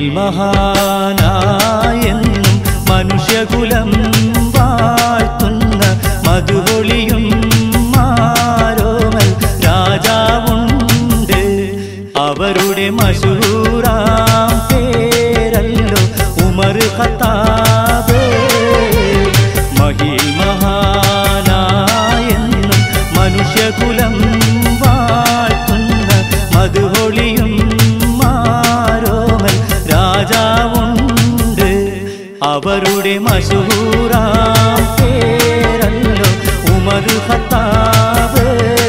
മഹാനായെന്നും മനുഷ്യകുലം വാഴ്ത്തുന്ന മധുപൊളിയും മാരോമൽ രാജാവുണ്ട് അവരുടെ മഷൂറാം പേരല്ലോ ഉമർ ഖത്താബ് മഹിൽ മഹാനായെന്നും മനുഷ്യകുലം വാഴ്ത്തുന്ന മധുപൊളിയും മാരോമൽ രാജാവുണ്ട് അവരുടെ മഷൂറാം പേരല്ലോ ഉമർ ഖത്താബ്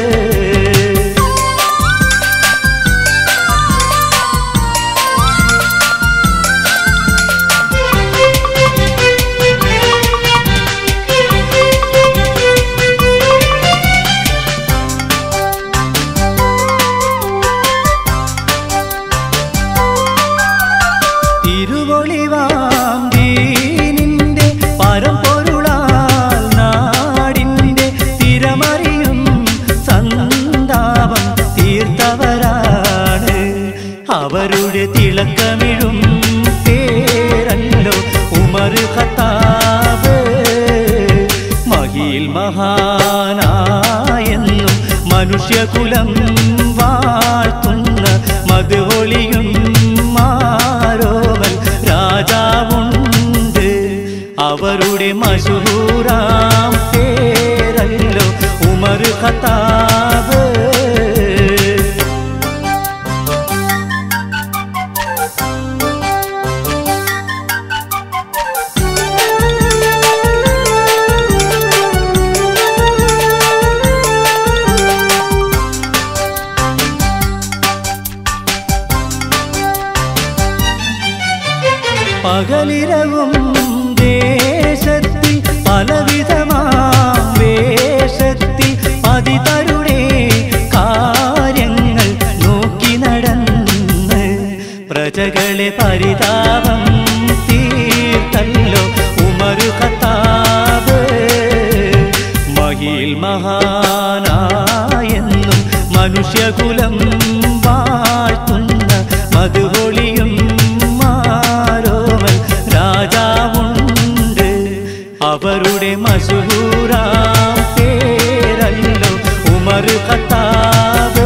തിരുവൊളിവാം ദീനിന്റെ പരമ്പൊരുളാൽ നാടിന്റെ തിരമറിയും സന്താപം തീർത്തവരാണ് അവരുടെ തിളക്കമിഴും പേരല്ലോ ഉമർ ഖത്താബ് മഹിൽ മഹാനായെന്നും മനുഷ്യകുലം വാഴ്ത്തുന്ന മധുവൊളിയും മാരോമൽ രാജാവുണ്ട് അവരുടെ മഷൂറാം പേരല്ലോ ഉമർ ഖത്താബ് പകലിരവും ദേശത്തിൽ പലവിധമാം വേഷത്തിൽ പതിതരുടെ കാര്യങ്ങൾ നോക്കി നടന്ന് പ്രജകളെ പരിതാപം തീർത്തല്ലോ ഉമരു ഖത്താബ് മഹിൽ മഹാനായെന്നും മനുഷ്യകുലം വാഴ്ത്തുന്ന മധുപൊളിയും മാരോമൽ രാജാവുണ്ട് അവരുടെ മഷൂറാം പേരല്ലോ ഉമർ ഖത്താബ്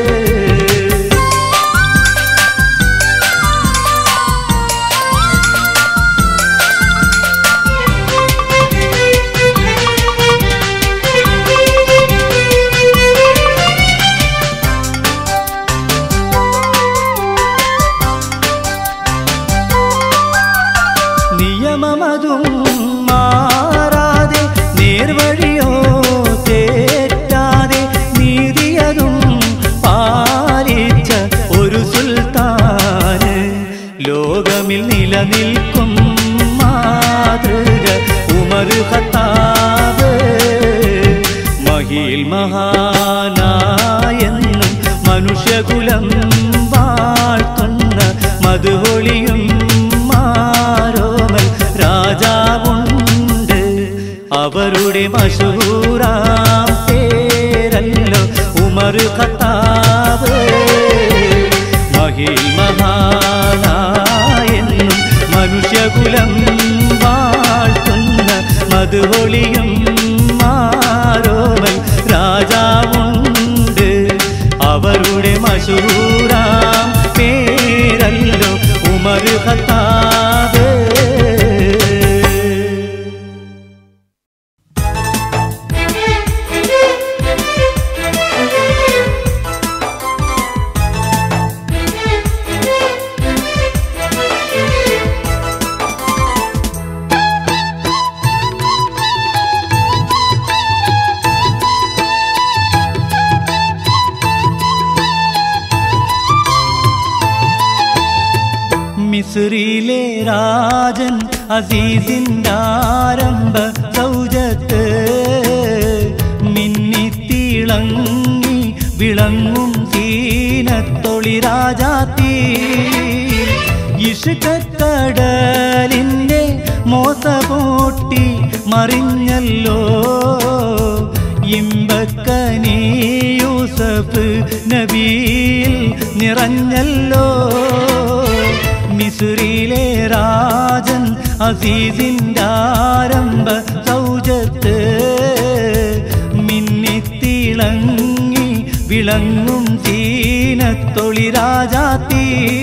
നിയമമതും മാറാതെ നേർവഴിയോ തെറ്റാതെ നീതിയതും പാലിച്ച ഒരു സുൽത്താന് ലോകമിൽ നിലനിൽക്കും മാതൃക ഉമർ ഖത്താബ് മഹിൽ മഹാനായെന്നും മനുഷ്യകുലം വാഴ്ത്തുന്ന മധുപൊളിയും മാരോമൽ രാജാവുണ്ട് അവരുടെ മഷൂറാം പേരല്ലോ ഉമർ ഖത്താബ് മഹിൽ മഹാനായെന്നും മനുഷ്യകുലം വാഴ്ത്തുന്ന മധുപൊളിയും മാരോമൽ രാജാവുണ്ട് അവരുടെ മഷൂറാം പേരല്ലോ ഉമർ ഖത്താബ് മിസ്രിയിലെ രാജൻ അസീസിൻ്റെ ആരംഭ സൗജത്ത് മിന്നിത്തിളങ്ങി വിളങ്ങും സീനത്തൊളി രാജാത്തീ ഇഷുക്കടലിൻ്റെ മോസപൂട്ടി മറിഞ്ഞല്ലോ ഇമ്പക്കനീ യൂസഫ് നബിയിൽ നിറഞ്ഞല്ലോ മിസ് മിസ്രിയിലെ രാജൻ അസീസിൻ്റെ ആരംഭ സൗജത്ത് മിന്നിത്തിളങ്ങി വിളങ്ങും തീനത്തൊളി രാജാത്തീ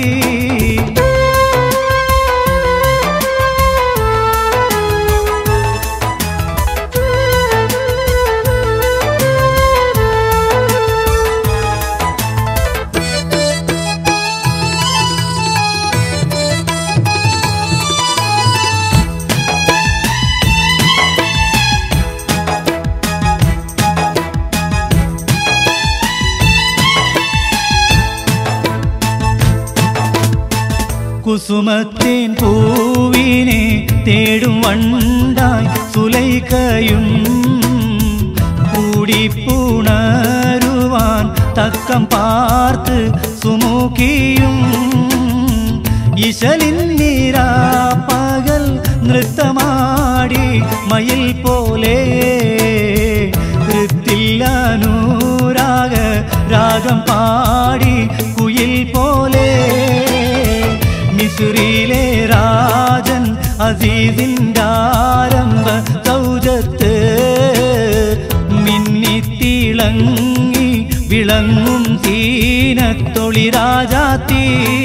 കുസുമത്തേൻ പൂവിനെ തേടും വണ്ടായി സുലൈക്കയും കൂടിപ്പുണരുവാൻ തക്കം പാർത്ത് സുമുഖിയും ഇശലിന്നിരാ പകൽ നൃത്തമാടി മയിൽ പോലെ കൃത്തില്ലനൂരാഗ രാഗം പാടി കുയിൽ പോലെ മിസുറിയിലെ രാജൻ അസീസിൻ്റെ ആരംഭ സൗജത്ത് മിന്നിത്തിളങ്ങി വിളങ്ങും തീനത്തൊളി രാജാത്തീ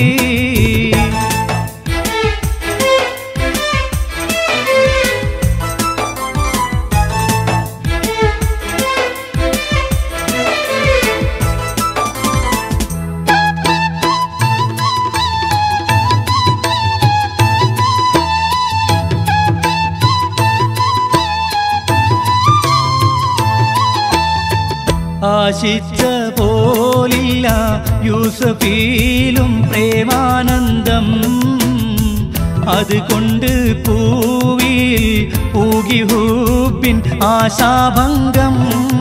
ആശിച്ച പോലില്ല യൂസഫീലും പ്രേമാനന്ദം അതുകൊണ്ട് പൂവിൽ പൂകി ഹൂബിൻ ആശാഭംഗം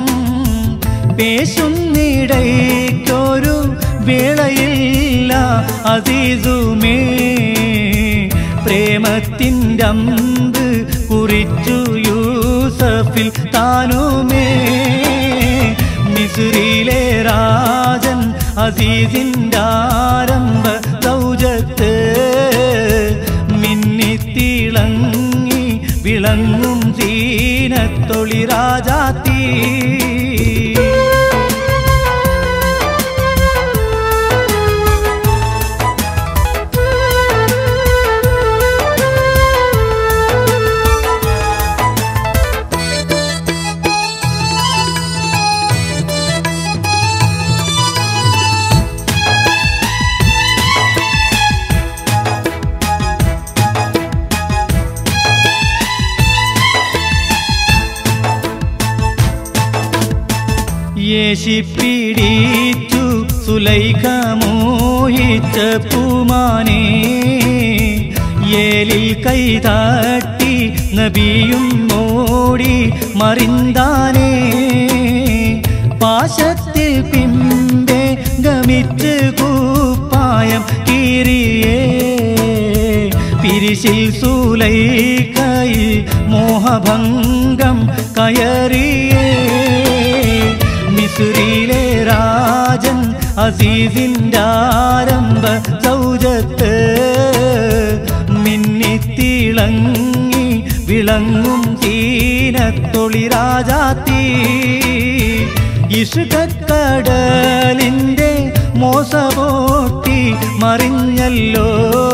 പേശുന്നിടയ്ക്കൊരു വേളയില്ല അതീതുമേ പ്രേമത്തിൻ്റെ അമ്പ് കുറിച്ചു യൂസഫിൽ താനുമേ മിസുറിയിലെ രാജൻ അസീസിൻ്റെ ആരംഭ സൗജത്ത് മിന്നിത്തിളങ്ങി വിളങ്ങും തീനത്തൊളി രാജാത്തീ യേശിപ്പിടിച്ചു സുലൈഖ മോഹിച്ച പൂമാനെ ഏലിൽ കൈതാട്ടി നബിയും മോടി മറിന്താനേ പാശത്തിൽ പിമ്പെ ഗമിച്ച് കൂപ്പായം കീറിയേ പിരിശിൽ സൂലൈക്കൈ മോഹഭംഗം കയറിയേ മിസുറിയിലെ രാജൻ അസീസിൻ്റെ ആരംഭ സൗജത്ത് മിന്നിത്തിളങ്ങി വിളങ്ങും തീനത്തൊളി രാജാത്തീ ഇഷ്കക്കടലിൻ്റെ മോസപോട്ടി മറിഞ്ഞല്ലോ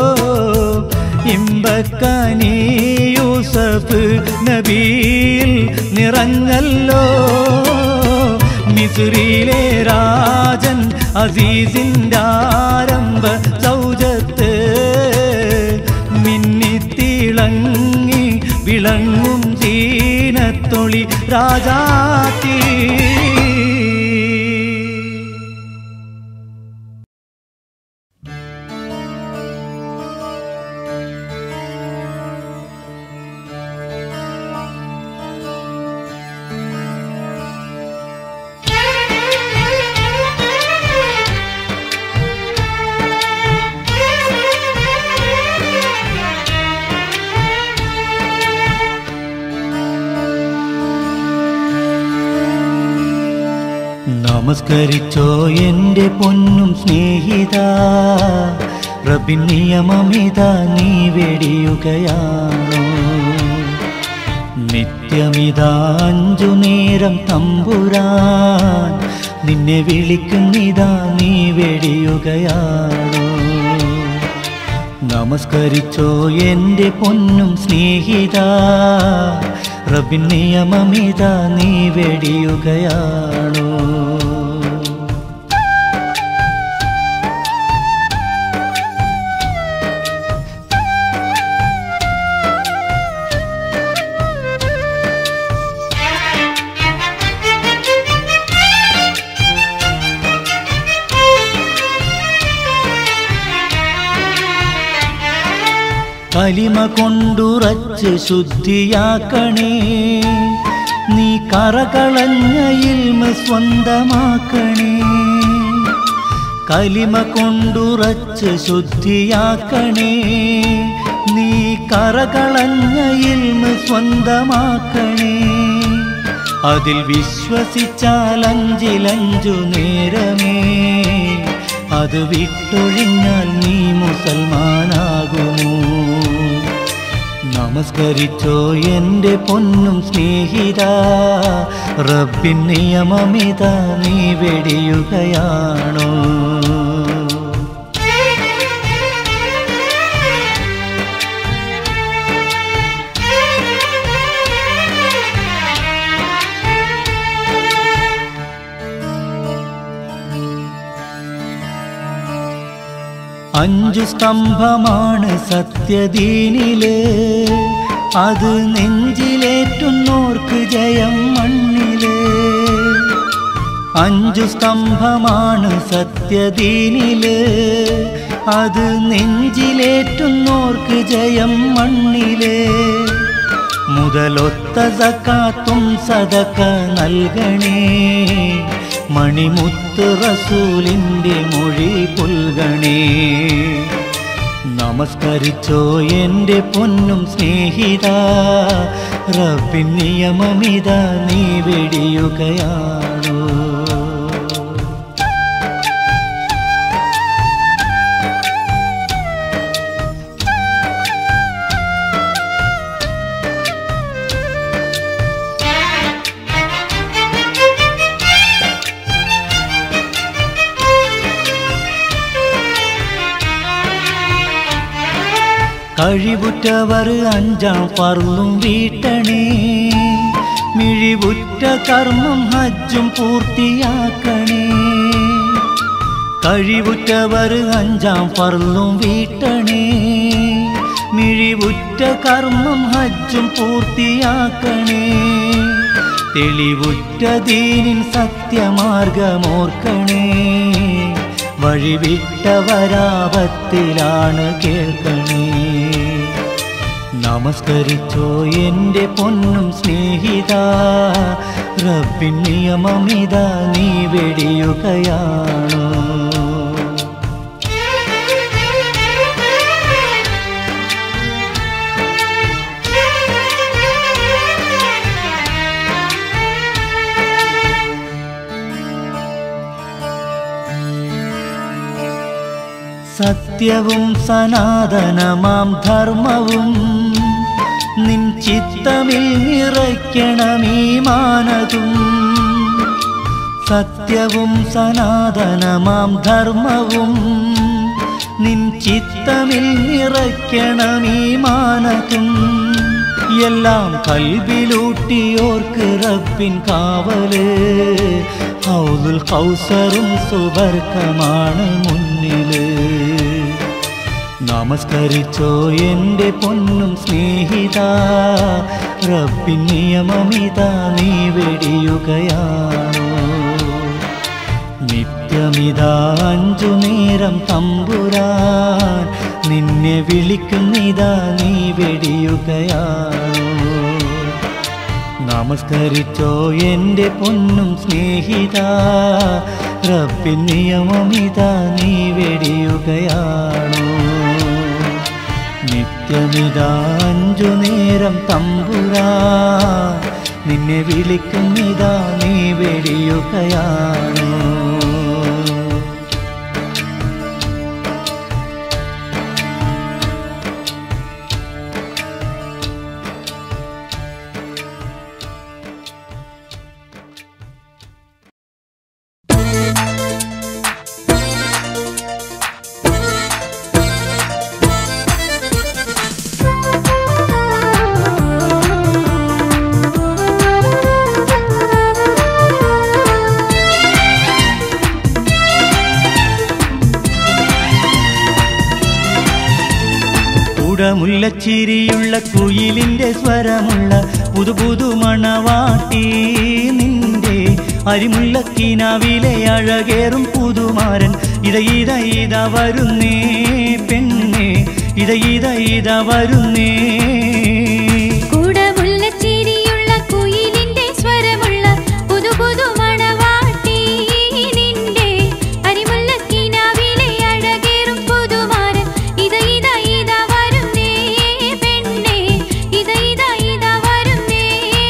ഇമ്പക്കനി യൂസഫ് നബിയിൽ നിറഞ്ഞല്ലോ മിസുറിയിലെ രാജൻ അസീസിൻ്റെ ആരംഭ സൗജത്ത് മിന്നിത്തിളങ്ങി വിളങ്ങും തീനത്തൊളി രാജാത്തീ നമസ്കരിച്ചോ എൻ്റെ പൊന്നും സ്നേഹിത റബ്ബിൻ നിയമമിത നീ വെടിയുകയാണോ നിത്യമിതാ അഞ്ചു നേരം തമ്പുരാൻ നിന്നെ വിളിക്കുന്നിതാ നീ വെടിയുകയാണോ നമസ്കരിച്ചോ എൻ്റെ പൊന്നും സ്നേഹിത റബിൻ നിയമമിത നീ വെടിയുകയാണോ കലിമ കൊണ്ടുറച്ച് ശുദ്ധിയാക്കണേ നീ കറകളഞ്ഞ ഇൽമ സ്വന്തമാക്കണേ കലിമ കൊണ്ടുറച്ച് ശുദ്ധിയാക്കണേ നീ കറകളഞ്ഞ ഇൽമ സ്വന്തമാക്കണേ അതിൽ വിശ്വസിച്ചാൽ അഞ്ചിലഞ്ചു നേരമേ അത് വിട്ടൊഴിഞ്ഞാൽ നീ മുസൽമാനാകുമോ നമസ്കരിച്ചോ എൻ്റെ പൊന്നും സ്നേഹിത റബ്ബിൻ നിയമമിത നീ വെടിയുകയാണോ അഞ്ചു സ്തംഭമാണ് സത്യദീനില് അത് നെഞ്ചിലേറ്റുന്നോർക്ക് ജയം മണ്ണില് അഞ്ചു സ്തംഭമാണ് സത്യദീനില് അത് നെഞ്ചിലേറ്റുന്നോർക്ക് ജയം മണ്ണില് മുതലൊത്ത സക്കാത്തും സദക്ക നൽകണേ മണിമുത്ത് റസൂലിൻ്റെ മൊഴി പുൽകണേ നമസ്കരിച്ചോ എൻ്റെ പൊന്നും സ്നേഹിത റബ്ബിൻ നിയമമിത നീ വെടിയുകയാണോ കഴിവുറ്റവർ അഞ്ചാം പറലും വീട്ടണേ മിഴിവുറ്റ കർമ്മം ഹജ്ജും പൂർത്തിയാക്കണേ കഴിവുറ്റവർ അഞ്ചാം പറലും വീട്ടണേ മിഴിവുറ്റ കർമ്മം ഹജ്ജും പൂർത്തിയാക്കണേ തെളിവുറ്റ ദീനിൻ സത്യമാർഗമോർക്കണേ വഴിവിട്ടവരാപത്തിലാണ് കേൾക്കണേ നമസ്കരിച്ചോ എൻ്റെ പൊന്നും സ്നേഹിത റബ്ബിൻ നിയമമിത നീ വെടിയുകയാണോ സത്യവും സനാതനമാം ധർമ്മവും നിൻ ചിത്തമിൽ നിറയ്ക്കണമീ മാനതും സത്യവും സനാതനമാം ധർമ്മവും നിൻ ചിത്തമിൽ നിറയ്ക്കണമീ മാനതും എല്ലാം കൽവിലൂട്ടിയോർക്ക് റബ്ബിൻ കാവല് ഹൗദുൽ കൗസറും സുബർക്കമാണ് മുന്നില് നമസ്കരിച്ചോ എൻ്റെ പൊന്നും സ്നേഹിത റബ്ബിൻ നിയമമിത നീ വെടിയുകയാണോ നിത്യമിതാ അഞ്ചു നേരം തമ്പുരാൻ നിന്നെ വിളിക്കുന്നിതാ നീ വെടിയുകയാണോ നമസ്കരിച്ചോ എൻ്റെ പൊന്നും സ്നേഹിത റബ്ബിൻ നിയമമിത നീ വെടിയുകയാണോ നിത്യമിതാ അഞ്ചു നേരം തമ്പുരാ നിന്നെ വിളിക്കുന്നിതാ നീ വെടിയുകയാണോ കുടമുല്ലച്ചിരിയുള്ള കുയിലിന്റെ സ്വരമുള്ള പുതു പുതു മണവാട്ടി നിന്റെ അരിമുല്ലക്കിനാവിലെ അഴകേറും പുതുമാരൻ ഇത ഇത ഇത വരുന്നേ പെണ്ണേ ഇത ഇത ഇത വരുന്നേ കുടമുല്ലച്ചിരിയുള്ള കുയിലിന്റെ സ്വരമുള്ള പുതു പുതു മണവാട്ടി നിന്റെ അരിമുല്ലക്കിനാവിലെ അഴകേറും പുതുമാരൻ ഇത ഇത ഇത വരുന്നേ പെണ്ണേ ഇത ഇത ഇത വരുന്നേ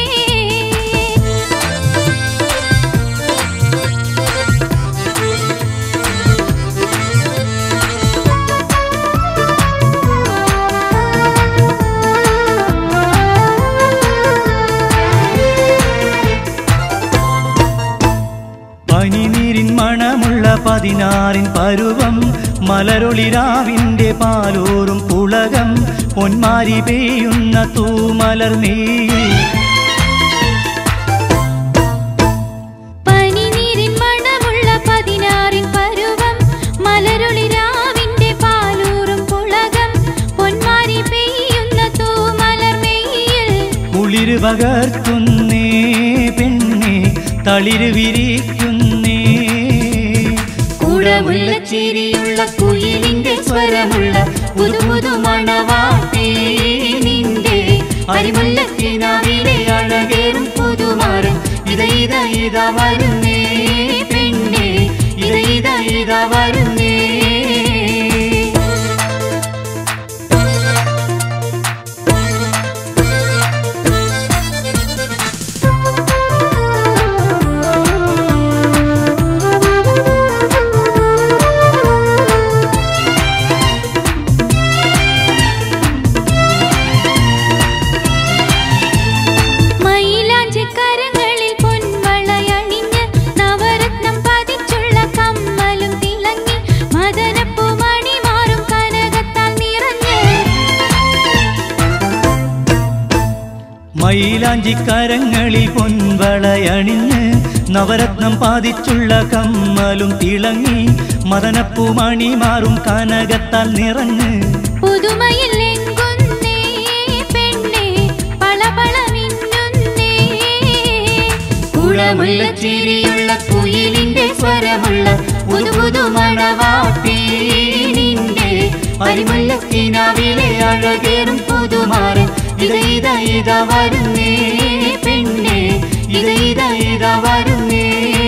പനിനീരിൻ മണമുള്ള പതിനാറിൻ പരുവം മലരൊളിരാവിന്റെ പാലോറും പുളകം പൊന്മാരി പെയ്യുന്ന തൂമലർ നീയിൽ പനിനീരിൻ മണമുള്ള പതിനാറിൻ പരുവം മലരൊളിരാവിന്റെ പാലൂറും പുളകം പൊന്മാരി പെയ്യുന്ന തൂമലർമെയ്യിൽ കുളിര് പകർത്തുന്നേ പെണ്ണേ തളിര് വിരിക്കുന്നേ കുടമുല്ലച്ചിരിയുള്ള കുയിലിന്റെ സ്വരമുള്ള പുതു പുതു മണവാട്ടി നിന്റെ അരിമുല്ലക്കിനാവിലെ അഴകേറും പുതുമാരൻ ഇത ഇത ഇത വരുന്നേ പെണ്ണേ ഇത ഇത ഇത വരുന്നേ മയിലാഞ്ചിക്കരങ്ങളിൽ പൊൻവളയണിഞ്ഞ് നവരത്നം പതിച്ചുള്ള കമ്മലും തിളങ്ങി മദനപ്പൂമണി മാറും കനകത്താൽ നിറഞ്ഞ് മയിലാഞ്ചിക്കരങ്ങളിൽ പൊൻവളയണിഞ്ഞ് നവരത്നം പാതിച്ചുള്ള കമ്മലും തിളങ്ങി മദനപ്പൂമണി മാറും കനകത്താൽ നിറഞ്ഞ് പുതുമയിൽ എങ്കുന്നേ പെണ്ണേ പളപള മിന്നുന്നേ കുടമുല്ലച്ചിരിയുള്ള കുയിലിന്റെ സ്വരമുള്ള പുതു പുതു മണവാട്ടി നിന്റെ പരിമുല്ലക്കിനാവിലെ അഴകേറും പുതുമാരൻ ഇത ഇത ഇത വരുന്നേ പെണ്ണേ ഇത ഇത ഇത വരുന്നേ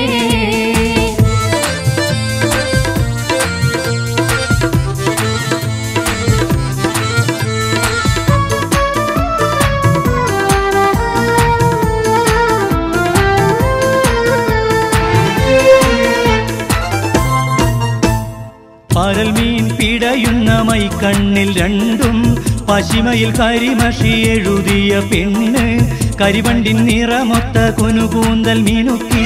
പരൽ മീൻ പിടയുന്ന മൈക്കണ്ണിൽ രണ്ടും പശിമയിൽ കരിമഷി എഴുതിയ പെണ്ണ് കരിവണ്ടിൻ നിറമൊത്ത കുനുകൂന്തൽ മിനുക്കി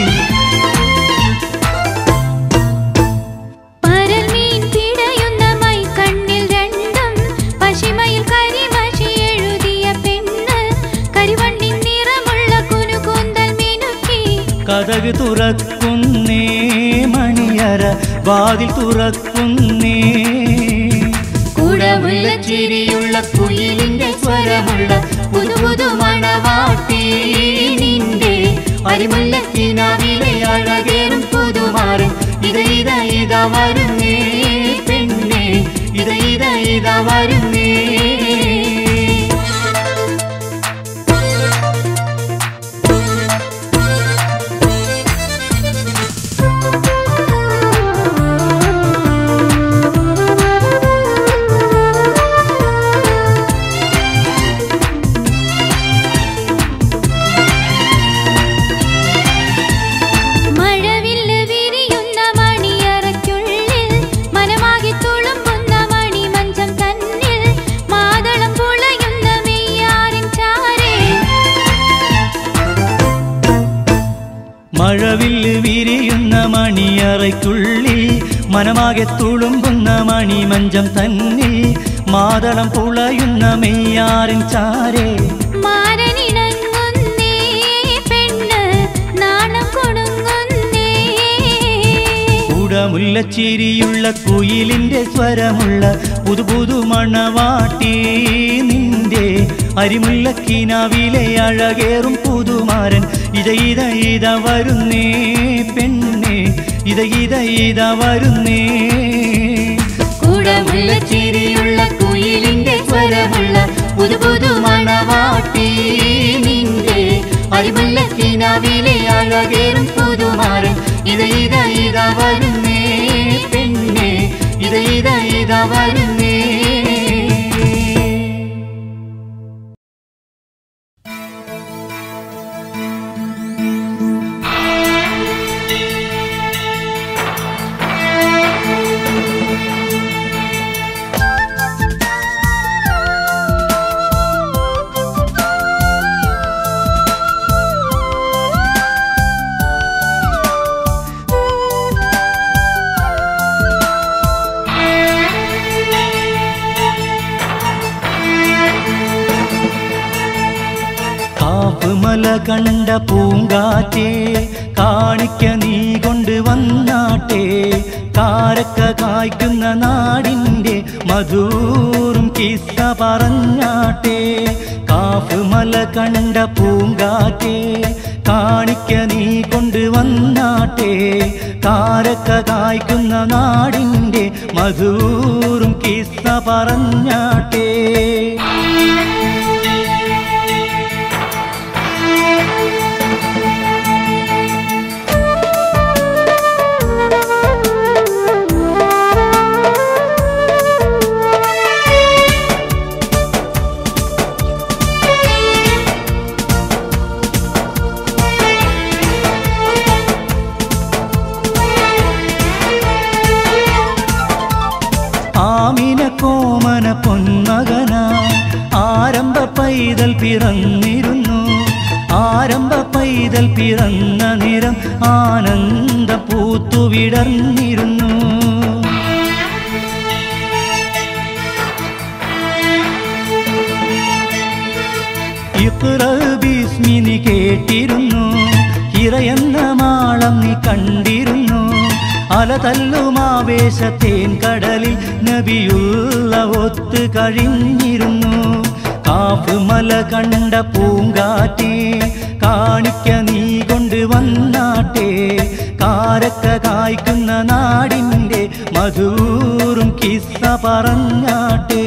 പരൽമീൻ പിടയുന്ന മൈക്കണ്ണിൽ രണ്ടും പശിമയിൽ കരിമഷി എഴുതിയ പെണ്ണ് കരിവണ്ണിൻ നിറമുള്ള കുനുകൂന്തൽ മിനുക്കി കഥക് തുറക്കുന്നേ മണിയറ വാതിൽ തുറക്കുന്നേ കുടമുള്ള ചിരിയുള്ള കുയിലിന്റെ സ്വരമുള്ള പുതു പുതു മണവാട്ടി നിന്റെ അരിമുല്ലക്കിനാവിലെ അഴകേറും പുതുമാരൻ ഇത ഇത ഇത വരുന്നേ പെണ്ണേ ഇത ഇത ഇത വരുന്നേ മഴവില്ല് വിരിയുന്ന മണിയറയ്ക്കുള്ളിൽ മനമാകെ തുളുമ്പുന്ന മണിമഞ്ചം തന്നിൽ മാതളം പുളയുന്ന മെയ്യാറിൻ ചാരേ മഴവില്ല് വിരിയുന്ന മണിയറയ്ക്കുള്ളിൽ മനമാകെ തുളുമ്പുന്ന മണിമഞ്ചം തന്നിൽ മാതളം പുളയുന്ന മെയ്യാറിൻ ചാരേ മാരനിണങ്ങുന്നേ പെണ്ണ് നാണം കൊടുങ്ങുന്നേ കുട കുടമുല്ലച്ചിരിയുള്ള കുയിലിന്റെ സ്വരമുള്ള പുതു പുതു മണവാട്ടി നിന്റെ അരിമുല്ലക്കിനാവിലെ അഴകേറും പുതുമാരൻ ഇത ഇത ഇത വരുന്നേ പെണ്ണേ ഇത ഇത ഇത വരുന്നേ കുടമുള്ള ചിരിയുള്ള കുയിലിന്റെ സ്വരമുള്ള പുതു പുതു മണവാട്ടി നിന്റെ അരിമുല്ലക്കിനാവിലെ അഴകേറും പുതുമാരൻ ഇത് ഇത ഇത വരുന്നേ പെണ്ണെ ഇത് ഇത ഇത വരുന്നേ കാപ്പുമല കണ്ട പൂങ്കാറ്റേ കാണിക്ക നീ കൊണ്ട് വന്നാട്ടെ കാരക്ക കായ്ക്കുന്ന നാടിൻ്റെ മധൂറും കിസ്സ പറഞ്ഞാട്ടെ കാപ്പുമല കണ്ട പൂങ്കാറ്റേ കാണിക്ക നീ കൊണ്ട് വന്നാട്ടെ കാരക്ക കായ്ക്കുന്ന നാടിൻ്റെ മധൂറും കിസ്സ പറഞ്ഞാട്ടെ ആമിന കോമന പൊന്മകന ആരംഭ പൈതൽ പിറന്നിരുന്നു ആരംഭ പൈതൽ പിറന്ന നിറം ആനന്ദ പൂത്തുവിടർന്നിരുന്നു ഇപ്രബിസ്മിനി കേട്ടിരുന്നു ഇറയെന്ന മാളം നീ കണ്ടിരുന്നു അലതല്ലുമാവേശത്തേൻ കടലിൽ നബിയുള്ള ഒത്ത് കഴിഞ്ഞിരുന്നു കാപ്പ് മല കണ്ട പൂങ്കാറ്റേ കാണിക്ക നീ കൊണ്ട് വന്നാട്ടെ കാരക്ക കായ്ക്കുന്ന നാടിൻ്റെ മധൂറും കിസ്സ പറഞ്ഞാട്ടെ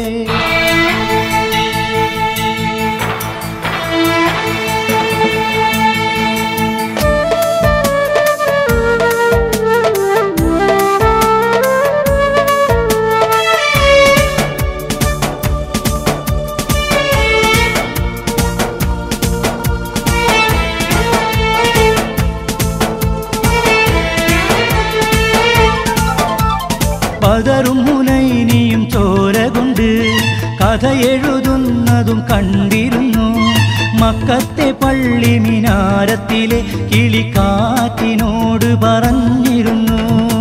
പതറും മുനൈനിയും ചോര കൊണ്ട് കഥ എഴുതുന്നതും കണ്ടിരുന്നു മക്കത്തെ പള്ളി മിനാരത്തിലെ കിളിക്കാറ്റിനോട് പറഞ്ഞിരുന്നു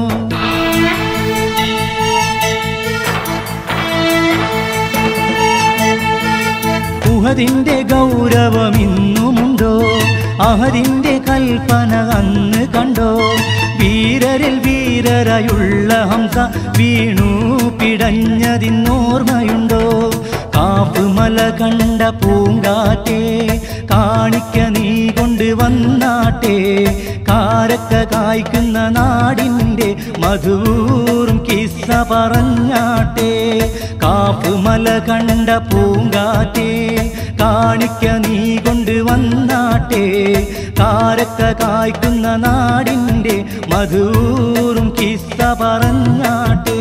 ഉഹദിന്റെ ഗൗരവം ഇന്നുമുണ്ടോ അഹദിന്റെ കൽപ്പന അന്ന് കണ്ടോ വീരരിൽ വീരരായുള്ള ഹംസ വീണു പിടഞ്ഞതിന്നോർമ്മയുണ്ടോ കാപ്പുമല കണ്ട പൂങ്കാറ്റേ കാണിക്ക നീ കൊണ്ട് വന്നാട്ടെ കാരക്ക കായ്ക്കുന്ന നാടിൻ്റെ മധൂറും കിസ്സ പറഞ്ഞാട്ടെ കാപ്പുമല കണ്ട പൂങ്കാറ്റേ കാണിക്ക നീ കൊണ്ട് വന്നാട്ടെ കാരക്ക കായ്ക്കുന്ന നാടിൻ്റെ മധൂറും കിസ്സ പറഞ്ഞാട്ടെ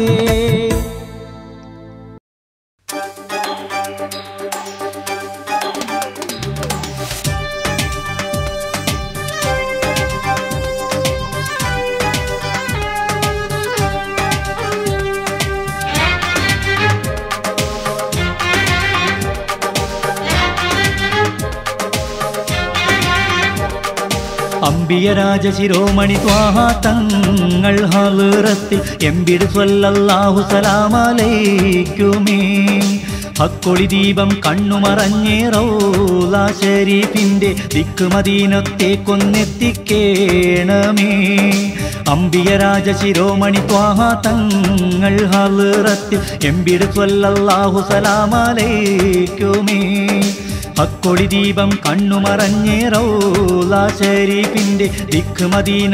അമ്പിയ രാജശിരോമണി ത്വാഹ തങ്ങൾ ഹലുറത്തിൽ എമ്പിട് സ്വല്ലല്ലാഹു സലാമലൈക്കുമേ ഹക്കൊളി ദീപം കണ്ണുമറഞ്ഞേ റൗലാ ഷരീഫിന്റെ ദിക്ക് മദീനത്തെ കൊന്നെത്തിക്കേണമേ അമ്പിയ രാജശിരോമണി ത്വാഹ തങ്ങൾ ഹലറത്തിൽ എമ്പിട് സ്വല്ലല്ലാഹു സലാമലൈക്കുമേ അക്കൊടി ദീപം കണ്ണുമറഞ്ഞേ റൗലാ ശരീഫിന്റെ ദിക്ക്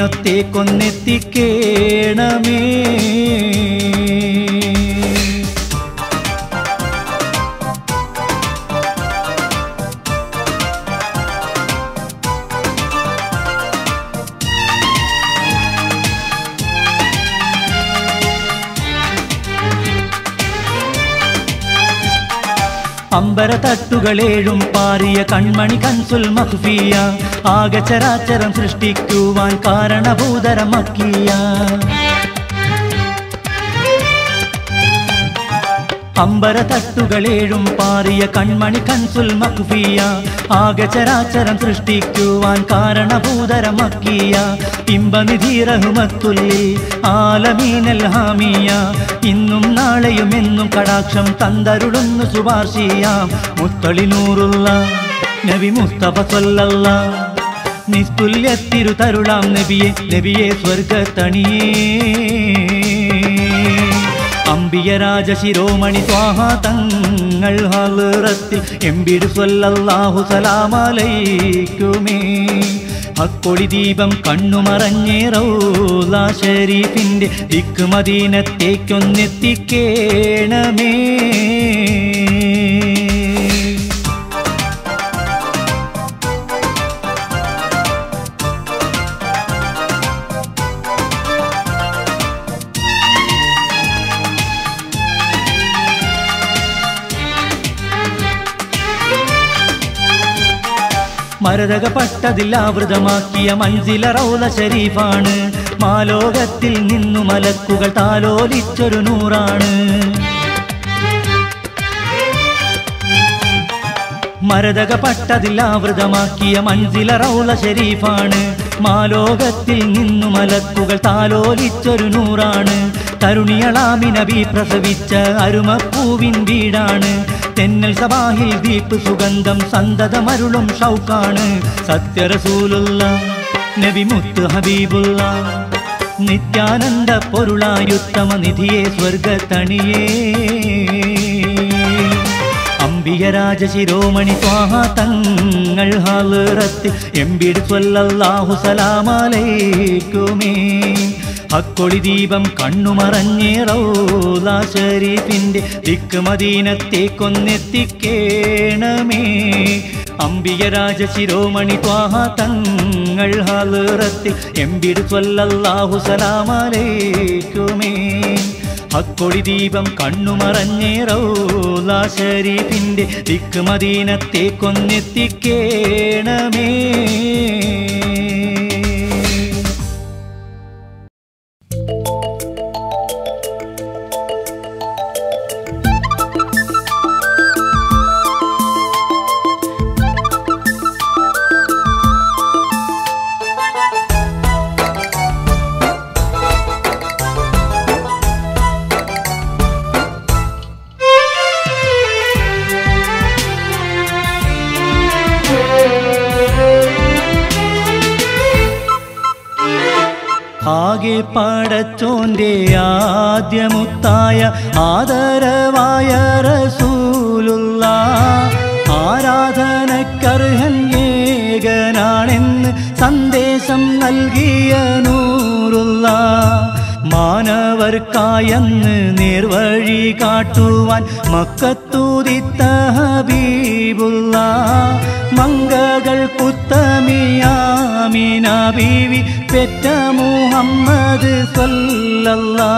മദീനത്തേക്കൊന്നെത്തിക്കേണമേ അമ്പര തട്ടുകളേഴും പാറിയ കൺമണി കൻസുൽ മഖ്ഫിയ ആകെ ചരാചരം സൃഷ്ടിക്കുവാൻ കാരണഭൂതരമക്കിയ അമ്പര തട്ടുകളേഴും പാറിയ കൺമണി കൻസുൽ മഖ്ഫിയ ആകെ ചരാചരം സൃഷ്ടിക്കുവാൻ കാരണഭൂതരമക്കിയ ഇമ്പനിധി റഹ്മത്തുല്ലിൽ ആലമീനൽ ഹാമിയ ഇന്നും നാളെയും എന്നും കടാക്ഷം തന്തരുളുന്നു സുഭാഷിയാം മുത്തളിനൂറുള്ള നബി മുസ്തഫ സല്ലല്ല നിസ്തുല്യ തിരുതരുളാം നബിയെ നബിയെ സ്വർഗത്തണിയേ അമ്പിയ രാജശിരോമണി ത്വാഹ തങ്ങൾ ഹലറത്തിൽ എമ്പിട് സ്വല്ലല്ലാഹു സലാമലൈക്കുമേ അക്കൊടി ദീപം കണ്ണുമറഞ്ഞേ റൗലാ ഷരീഫിന്റെ ദിക്ക് മദീനത്തേക്കൊന്നെത്തിക്കേണമേ മരതകപ്പെട്ടതിൽ ആവൃതമാക്കിയ മഞ്ചില റൗല ഷരീഫാണ് മാലോകത്തിൽ നിന്നു മലക്കുകൾ താലോലിച്ചൊരു നൂറാണ് മരതകപ്പെട്ടതിൽ ആവൃതമാക്കിയ മഞ്ചില റൗല ഷരീഫാണ് മാലോകത്തിൽ നിന്നു മലക്കുകൾ താലോലിച്ചൊരു നൂറാണ് തരുണിയളാമി നബി പ്രസവിച്ച അരുമപ്പൂവിൻ വീടാണ് തെന്നൽ സബാഹിൽ ദീപ് സുഗന്ധം സന്തതമരുളും ഷൗക്കാണ് സത്യറസൂലുള്ള നബി മുത്ത് ഹബീബുള്ള നിത്യാനന്ദ പൊരുളായുത്തമ നിധിയെ സ്വർഗത്തണിയേ അമ്പിയ രാജശിരോമണി ത്വാഹ തങ്ങൾ ഹാലറത്തിൽ എമ്പിട് സ്വല്ലല്ലാഹു സലാമലൈക്കുമേ അക്കൊളി ദീപം കണ്ണുമറഞ്ഞേ റൗലാ ഷരീഫിന്റെ ദിക്ക് മദീനത്തേക്കൊന്നെത്തിക്കേണമേ അമ്പിയ രാജശിരോമണി ത്വാഹ തങ്ങൾ ഹാലറത്തിൽ എമ്പിട് സ്വല്ലല്ലാഹു സലാമലൈക്കുമേ അക്കൊടി ദീപം കണ്ണുമറഞ്ഞേ റൗലാ ഷരീഫിന്റെ ദിക്ക് മദീനത്തേക്കൊന്നെത്തിക്കേണമേ ആകെ പടച്ചോന്റെ ആദ്യമുത്തായ ആദരവായ റസൂലുള്ള ആരാധനക്കർഹൻ ഏകനാണെന്ന് സന്ദേശം നൽകിയ നൂറുള്ള മാനവർക്കായെന്ന് നേർവഴി കാട്ടുവാൻ മക്കത്തൂതിത്ത ഹബീബുള്ള മങ്കകൾ കുത്തമിയാമിന ബീവി പെറ്റ മുഹമ്മദ് സല്ലല്ലാ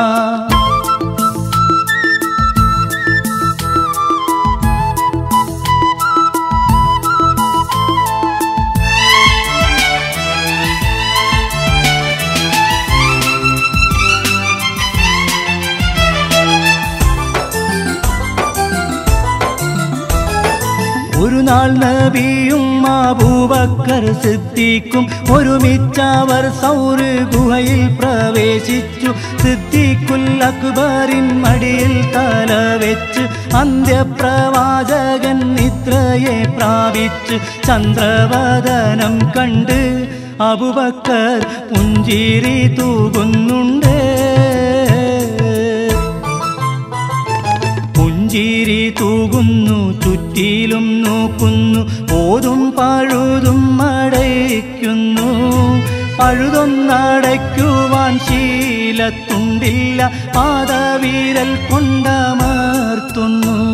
ഒരു നാൾ നബിയും അബൂബക്കർ സിദ്ദീഖും ഒരുമിച്ചവർ സൗര് ഗുഹയിൽ പ്രവേശിച്ചു സിദ്ദീഖുൽ അക്ബറിൻ മടിയിൽ തല വെച്ച് അന്ത്യപ്രവാചകൻ നിദ്രയെ പ്രാപിച്ച് ചന്ദ്രവദനം കണ്ട് അബുബക്കർ പുഞ്ചിരി തൂകുന്നുണ്ട് പുഞ്ചിരി തൂകുന്നു ചുറ്റിലും നോക്കുന്നു ഓതും പഴുതും അടയ്ക്കുന്നു പഴുതൊന്നടയ്ക്കുവാൻ ശീലത്തുണ്ടില്ല പാദവീരൽ കൊണ്ടമർത്തുന്നു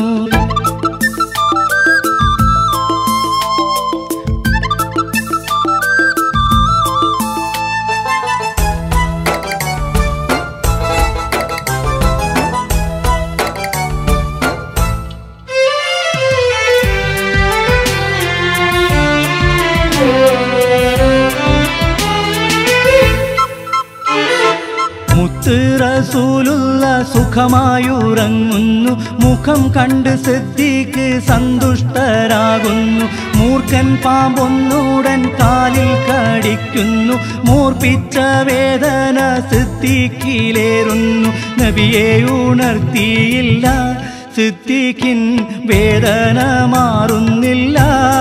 മുത്ത് റസൂലുള്ള സുഖമായുറങ്ങുന്നു മുഖം കണ്ട് സിദ്ദീഖ് സന്തുഷ്ടരാകുന്നു മൂർഖൻ പാമ്പൊന്നുടൻ കാലിൽ കടിക്കുന്നു മൂർപ്പിച്ച വേദന സിദ്ദീഖിലേറുന്നു നബിയെ ഉണർത്തിയില്ല സിദ്ദീഖിൻ വേദന മാറുന്നില്ല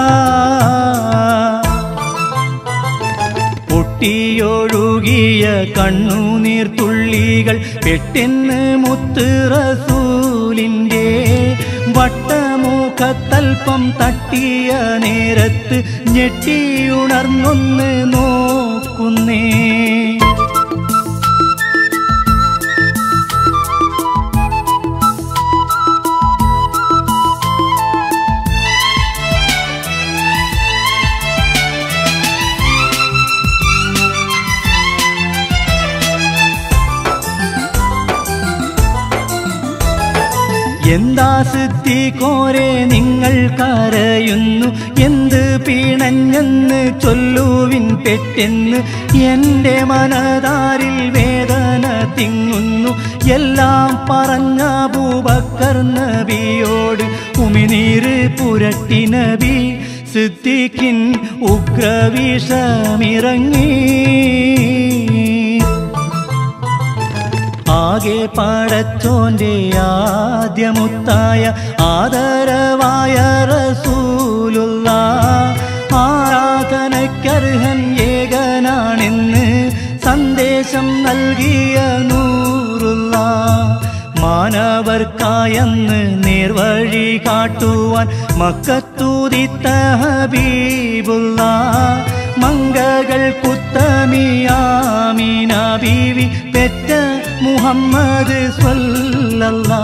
പൊട്ടിയൊഴുകിയ കണ്ണുനീർ തുള്ളികൾ പെട്ടെന്ന് മുത്ത് റസൂലിൻ്റെ വട്ടമുഖത്തൽപ്പം തട്ടിയ നേരത്ത് ഞെട്ടിയുണർന്നൊന്ന് നോക്കുന്നേ എന്താ സിദ്ധി കോരെ നിങ്ങൾ കരയുന്നു എന്ത് പിണഞ്ഞെന്ന് ചൊല്ലുവിൻ പെട്ടെന്ന് എൻ്റെ മനതാരിൽ വേദന തിങ്ങുന്നു എല്ലാം പറഞ്ഞ ബൂബക്കർ നബിയോട് ഉമിനീര് പുരട്ടി നബി സിദ്ദീഖിൻ ഉഗ്രവിഷമിറങ്ങി ആകെ പടച്ചോന്റെ ആദ്യമുത്തായ ആദരവായ റസൂലുള്ള ആരാധനയ്ക്കർഹൻ ഏകനാണെന്ന് സന്ദേശം നൽകിയ നൂറുള്ള മാനവർക്കായെന്ന് നേർവഴി കാട്ടുവാൻ മക്കത്തൂതിത്ത ഹബീബുള്ള മങ്കകൾ കുത്തമിയാമീന ബീവി പെറ്റ മുഹമ്മദ് സ്വല്ലല്ലാ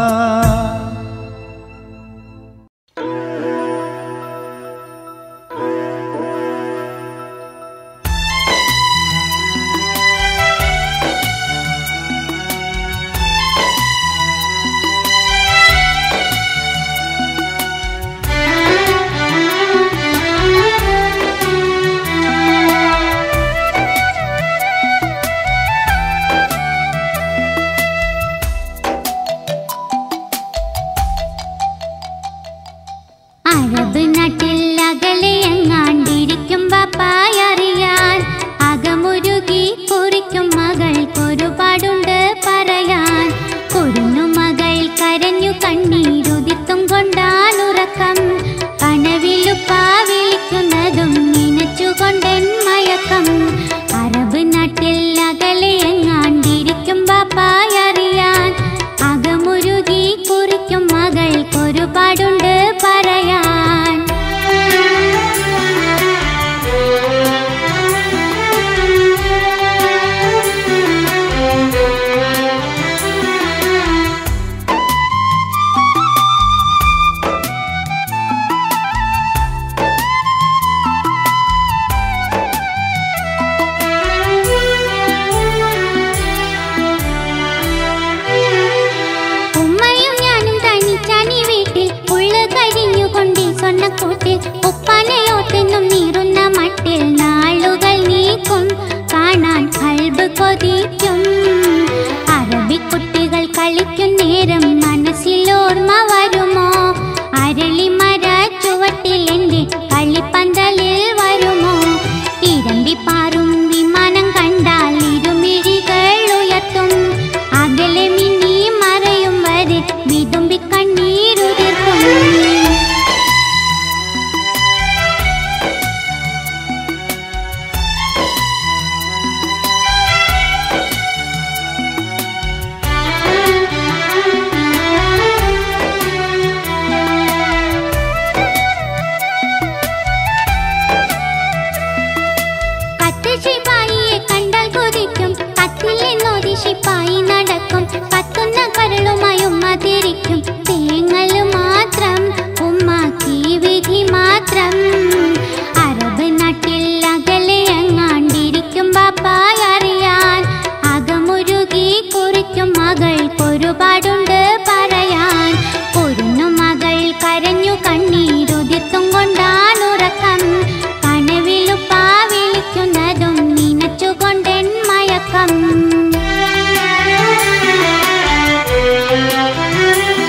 അറബ് നാട്ടിൽ അകലെ എങ്ങാണ്ടിരിക്കും ബാപ്പായറിയാൻ അകമുരുകി കുറിക്കും മകൾക്കൊരുപാടുണ്ട് പറയാൻ കുരുന്നു മകൾ കരഞ്ഞു കണ്ണീരുതിത്തും കൊണ്ടാണുറക്കം കനവിലുപ്പ വിളിക്കുന്നതും നനച്ചുകൊണ്ടൻ മയക്കം അറബ് നാട്ടിൽ അകലെ എങ്ങാണ്ടിരിക്കും ബാപ്പായറിയാൻ അകമുരുകി കുറിക്കും മകൾക്കൊരുപാടുണ്ട് പറയാൻ ഉമ്മയും ഞാനും തനിച്ചാനി വീട്ടിൽ ഉള്ളു കരിഞ്ഞുകൊണ്ട് സ്വർണ്ണക്കൂട്ടിൽ ഉപ്പനയോത്തെന്നും നീറുന്ന മട്ടിൽ നാളുകൾ നീക്കും കാണാൻ കൽബ് കൊതിക്കും അറബിക്കുട്ടികൾ കളിക്കും നേരം മനസ്സിൽ ഓർമ്മ വരുമോ അരളിമര ചുവട്ടിൽ എൻ്റെ കളിപ്പന്തലിൽ വരുമോ ഇരമ്പിപ്പാറും വിമാനം കണ്ടാൽ ഇരുമിഴികൾ ഉയർത്തും അകലെ മിന്നി മറയും വരെ വിതുമ്പി കണ്ണീരുതിർക്കും ശിപ്പായി നടക്കും കത്തുന്ന കരളുമായി ഉമ്മ തിരിക്കും തേങ്ങല് മാത്രം ഉമ്മാക്കി വിധി മാത്രം അറബ് നാട്ടിൽ അകലെ എങ്ങാണ്ടിരിക്കും ബാപ്പായി അറിയാൻ അകമുരുകി കുറിക്കും മകൾക്കൊരുപാടുണ്ട് പറയാൻ പൊരുന്നു മകൾ കരഞ്ഞു കണ്ണീരുതിർത്തും കൊണ്ടാണുറക്കം കനവിലുപ്പാ വിളിക്കുന്നതും നനച്ചുകൊണ്ടെൻ മയക്കം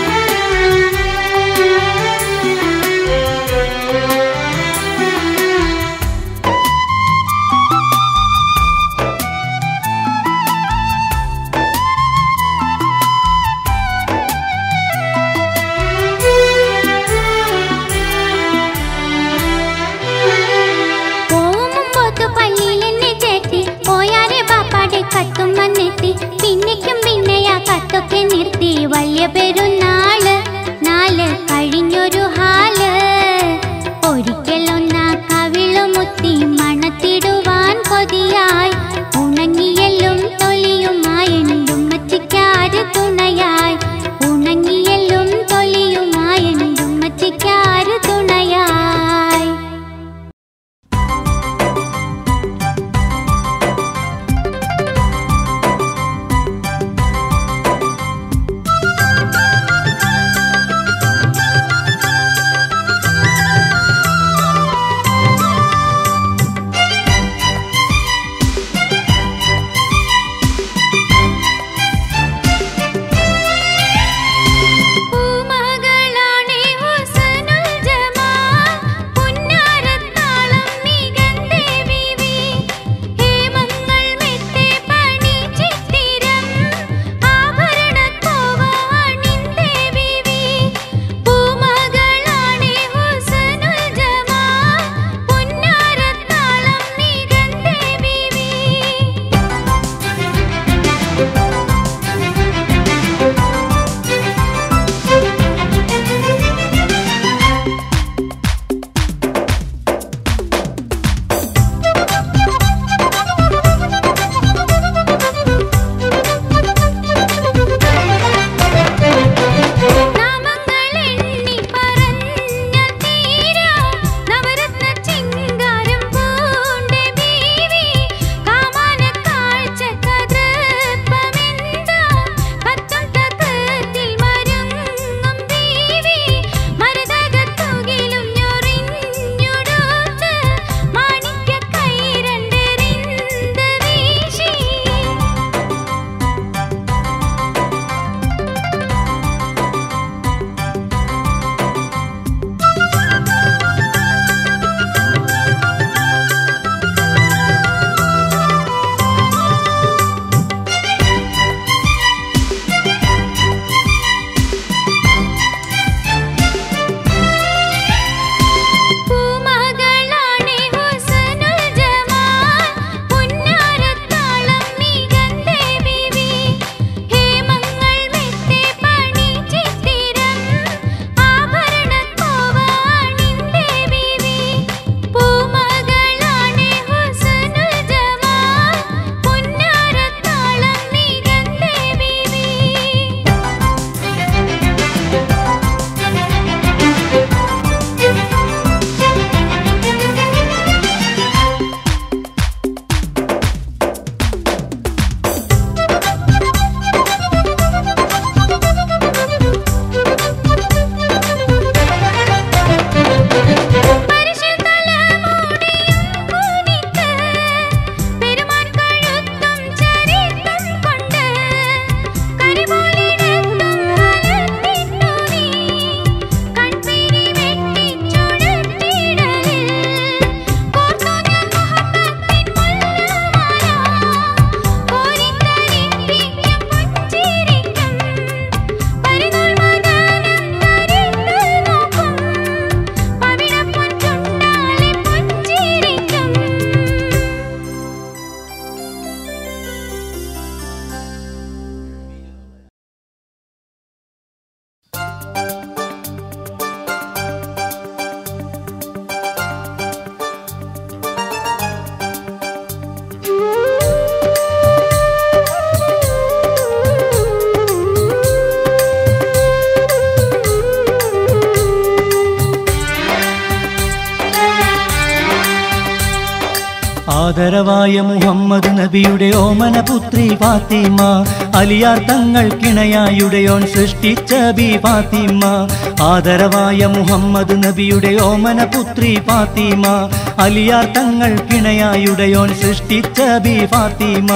ആദരവായ മുഹമ്മദ് നബിയുടെ ഓമന പുത്രി ഫാത്തിമ അലിയാർ തങ്ങൾ കിണയായുടെയോൻ സൃഷ്ടിച്ച ബി ഫാത്തിമ ആദരവായ മുഹമ്മദ് നബിയുടെ ഓമന പുത്രി ഫാത്തിമ അലിയാർ തങ്ങൾ കിണയായുടെയോൻ സൃഷ്ടിച്ച ബി ഫാത്തിമ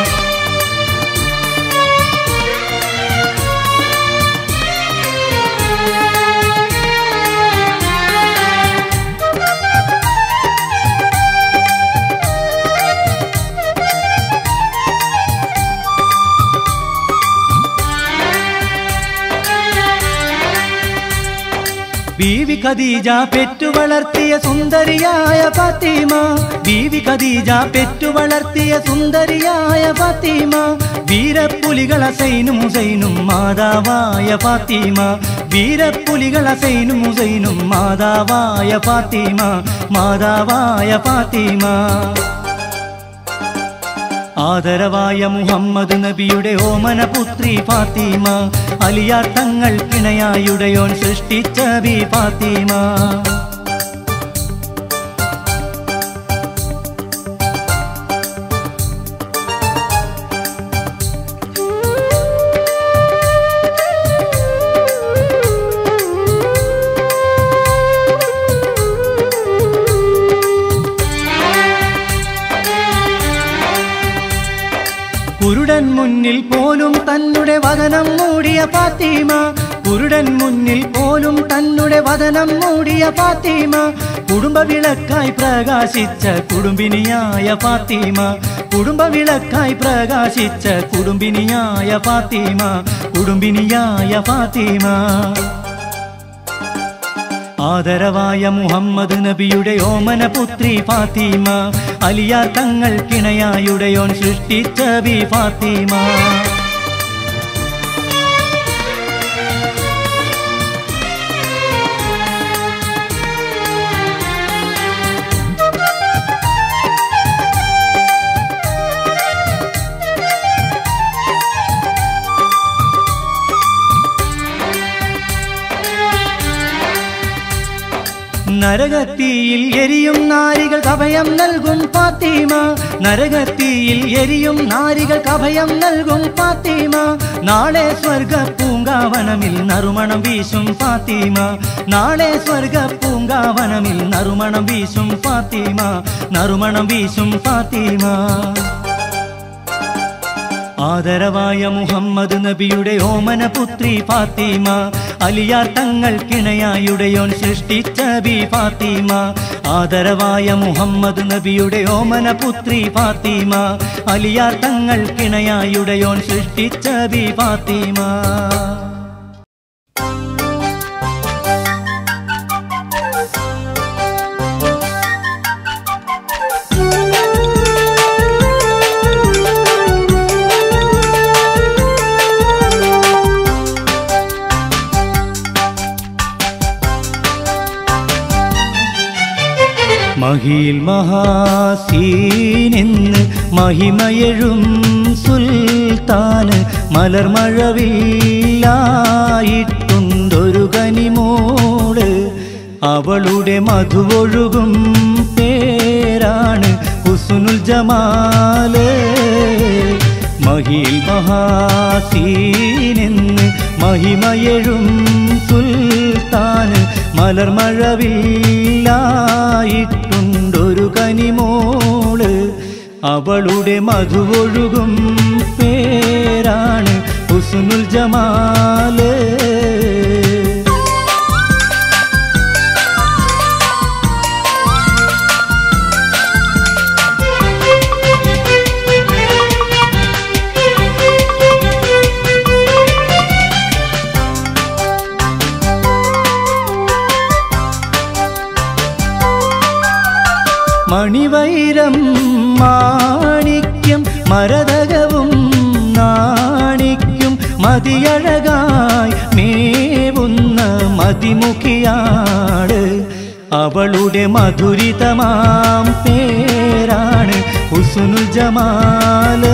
ബീവി ഖദീജ പെറ്റു വളർത്തിയ സുന്ദരിയായ ഫാത്തിമ ബീവി ഖദീജ പെറ്റു വളർത്തിയ സുന്ദരിയായ ഫാത്തിമ വീരപ്പുലികൾ അസൈനും ഹുസൈനും മാതാവായ ഫാത്തിമ വീരപ്പുലികൾ അസൈനും ഹുസൈനും മാതാവായ ഫാത്തിമ മാതാവായ ഫാത്തിമ ആദരവായ മുഹമ്മദ് നബിയുടെ ഓമന പുത്രി ഫാത്തിമ അലിയാർ തങ്ങൾ കിണയായുടെയോൻ സൃഷ്ടിച്ച ബി ഫാത്തിമ കുരുടൻ മുന്നിൽ പോലും തന്നുടെ വദനം മൂടിയ ഫാത്തിമ കുരുടൻ മുന്നിൽ പോലും തന്നുടെ വദനം മൂടിയ ഫാത്തിമ കുടുംബ വിളക്കായി പ്രകാശിച്ച കുടുംബിനിയായ ഫാത്തിമ കുടുംബ വിളക്കായി പ്രകാശിച്ച കുടുംബിനിയായ ഫാത്തിമ കുടുംബിനിയായ ഫാത്തിമ ആദരവായ മുഹമ്മദ് നബിയുടെ ഓമന പുത്രി ഫാത്തിമ അലിയാർ തങ്ങൾ കിണയായുടെയോൻ സൃഷ്ടിച്ച ബി ഫാത്തിമ നരകത്തിയിൽ എരിയും നാരികൾ അഭയം നൽകും ഫാത്തിമ നരകത്തിയിൽ എരിയും നാരികൾ അഭയം നൽകും ഫാത്തിമ നാളെ സ്വർഗ പൂങ്കാവനമിൽ നറുമണം വീശും ഫാത്തിമ നാളെ സ്വർഗ പൂങ്കാവനമിൽ നറുമണം വീശും ഫാത്തിമ നറുമണം വീശും ഫാത്തിമ ആദരവായ മുഹമ്മദ് നബിയുടെ ഓമന പുത്രി ഫാത്തിമ അലിയാർ തങ്ങൾ കിണയായുടെയോൻ സൃഷ്ടിച്ച ബി ഫാത്തിമ ആദരവായ മുഹമ്മദ് നബിയുടെ ഓമന പുത്രി ഫാത്തിമ അലിയാർ തങ്ങൾ കിണയായുടെയോൻ സൃഷ്ടിച്ച ബി ഫാത്തിമ മഹിയിൽ മഹാസീനെന്ന് മഹിമയഴും സുൽത്താന് മലർമഴവില്ലായിട്ടുണ്ടൊരു കനിമോള് അവളുടെ മധുവൊഴുകും പേരാണ് ഹുസുനുൽ ജമാല് മഹിയിൽ മഹാസീനെന്ന് മഹിമയഴും സുൽത്താന് മലർമഴവില്ലായിട്ടുണ്ടൊരു കനിമോള് അവളുടെ മധുവൊഴുകും പേരാണ് ഹുസുനുൽ ജമാല് മണിവൈരം മാണിക്യം മരതകവും നാണിക്കും മതിയഴകായി മേവുന്ന മതിമുഖിയാട് അവളുടെ മധുരിതമാം പേരാണ് ഹുസുനുൽ ജമാല്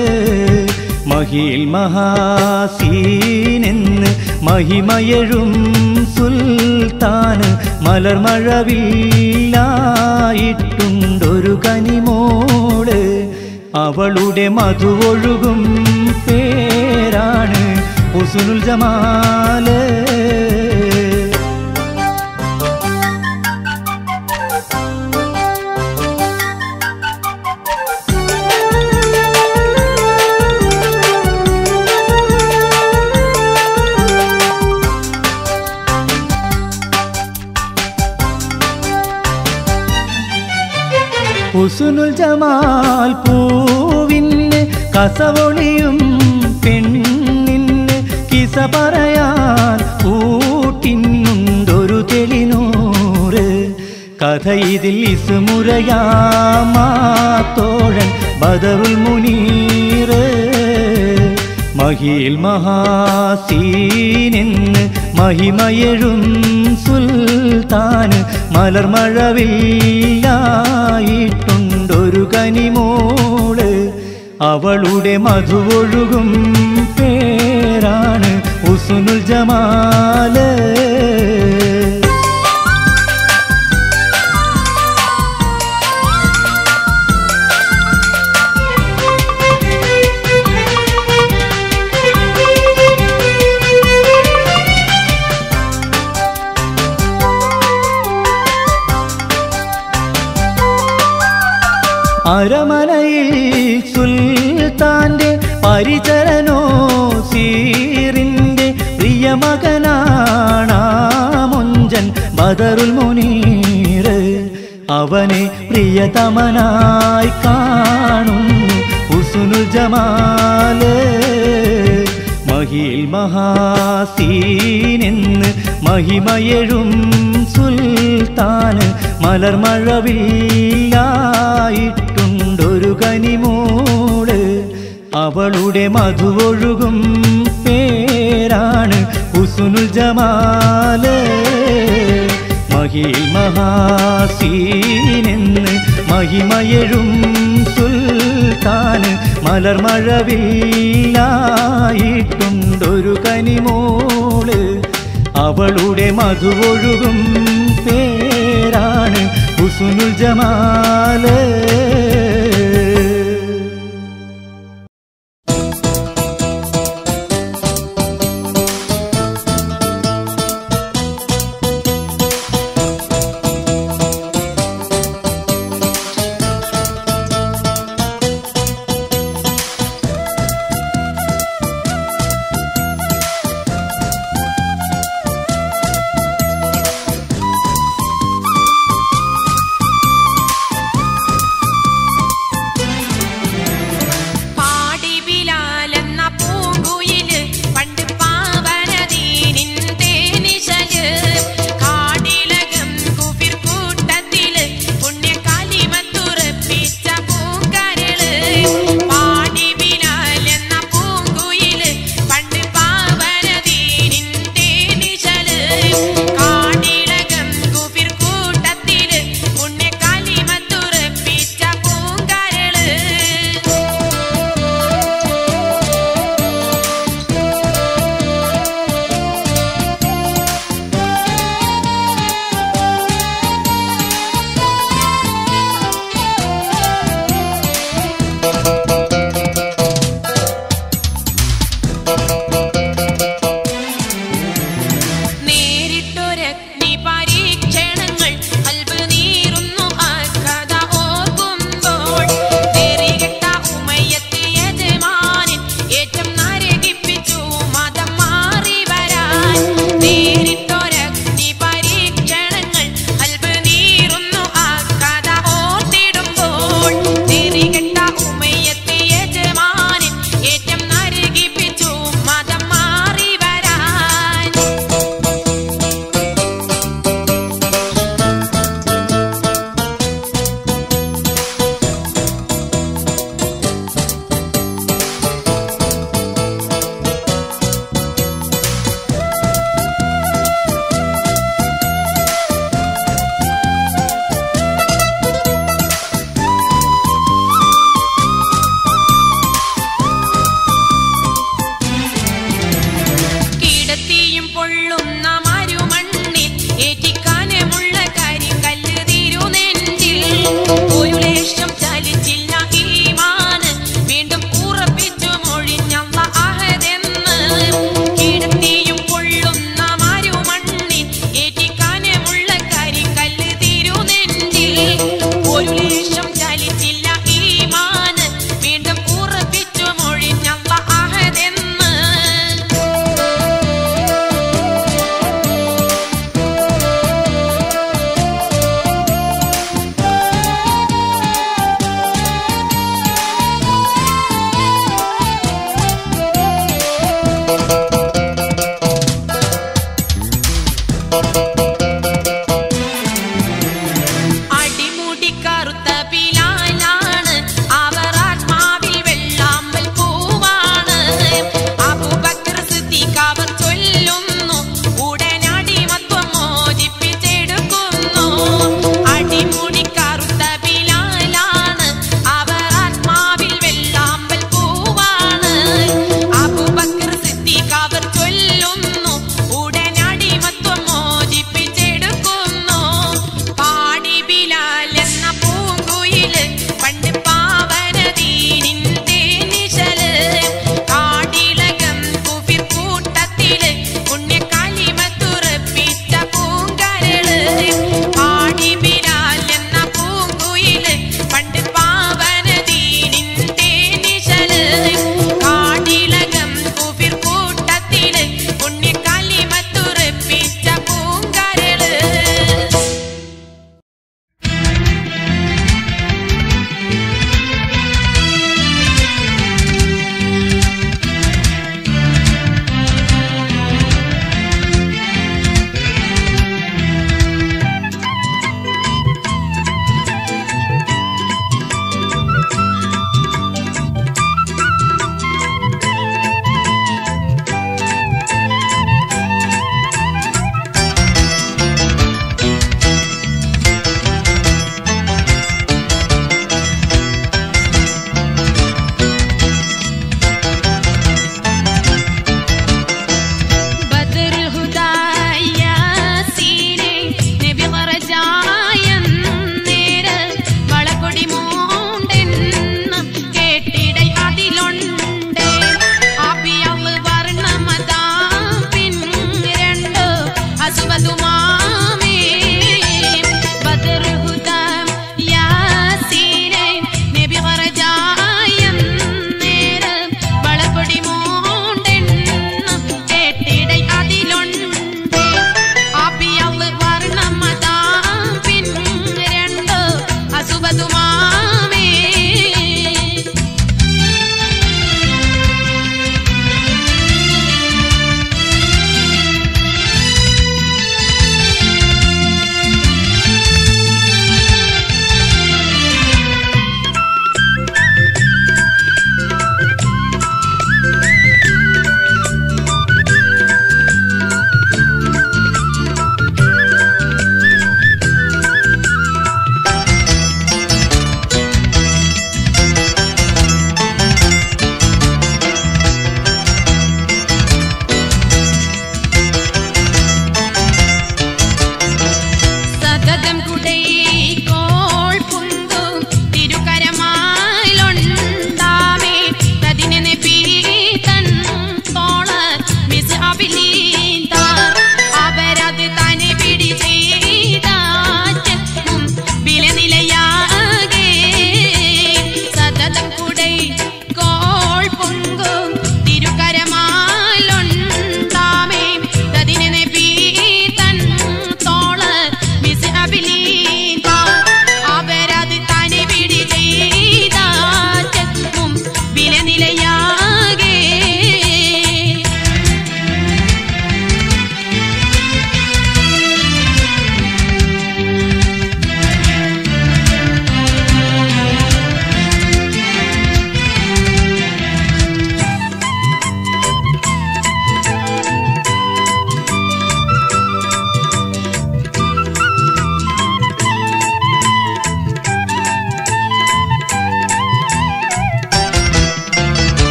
മഹിൽ മഹാസീനെന്ന് മഹിമയഴും സുൽത്താന് മലർമഴവില്ലായിട്ടുണ്ടൊരു ഒരു കനിമോള് അവളുടെ മധുവൊഴുകും പേരാണ് ഹുസുനുൽ ജമാല് ഹുസുനുൽ ജമാൽ പൂവിന് കസവൊളിയും പെണ്ണിന് കിസ പറയാൻ കൂട്ടിനുണ്ടൊരു തെളിനൂറ് കഥ ഇതിൽ ഇസുമുറയാമാത്തോഴൻ ബദറുൽ മുനീറ് മഹിയിൽ മഹാസീനെന്ന് മഹിമയെഴും സുൽത്താന് മലർമഴവില്ലായിട്ടുണ്ടൊരു കനിമോള് അവളുടെ മധുവൊഴുകും പേരാണ് ഉസുനുൽ ജമാല് അരമനയിൽ സുൽത്താന്റെ പരിചരനോ സീറിന്റെ പ്രിയമകനാണാ മുഞ്ചൻ ബദറുൽ മുനീറ് അവനെ പ്രിയതമനായി കാണുന്നു ഹുസുനുൽ ജമാല് മഹിയിൽ മഹാസീനെന്ന് മഹിമയെഴും സുൽത്താന് മലർമഴവില്ലായിട്ടുണ്ടൊരു കനിമോള് അവളുടെ മധുവൊഴുകും പേരാണ് ഹുസുനുൽ ജമാല് മഹിയിൽ മഹാസീനെന്ന് മഹിമയെഴും സുൽത്താന് മലർമഴവില്ലായിട്ടുണ്ടൊരു കനിമോള് അവളുടെ മധുവൊഴുകും പേരാണ് ഹുസുനുൽ ജമാല്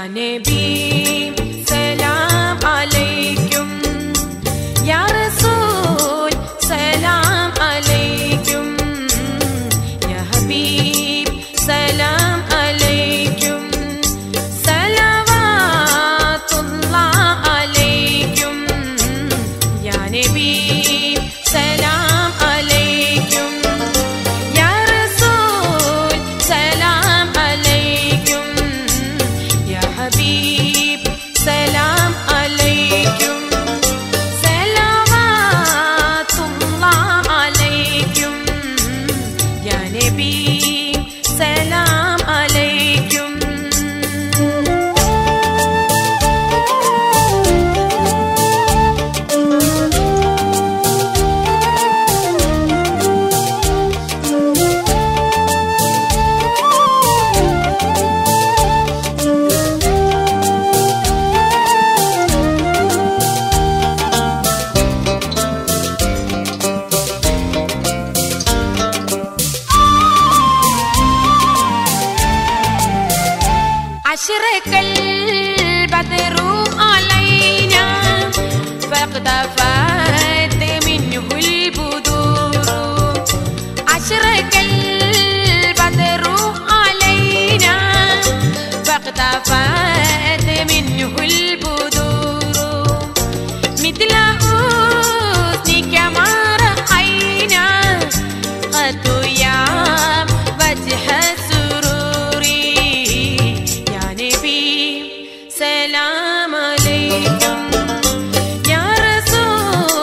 نبي سلام عليكم يا رسول سلام عليكم يا حبيب سلام عليكم صلوات الله عليكم يا نبي سلام عليكم يا رسول سلام عليكم يا حبيب سلام عليكم صلوات الله عليكم يا نبي سلام عليكم أشرق البدر علينا فاقتفت منه البدور أشرق البدر علينا فاقتفت منه البدور مثل حسنك ما رأينا قد يا وجه سروري يا نبي سلام عليكم يا رسول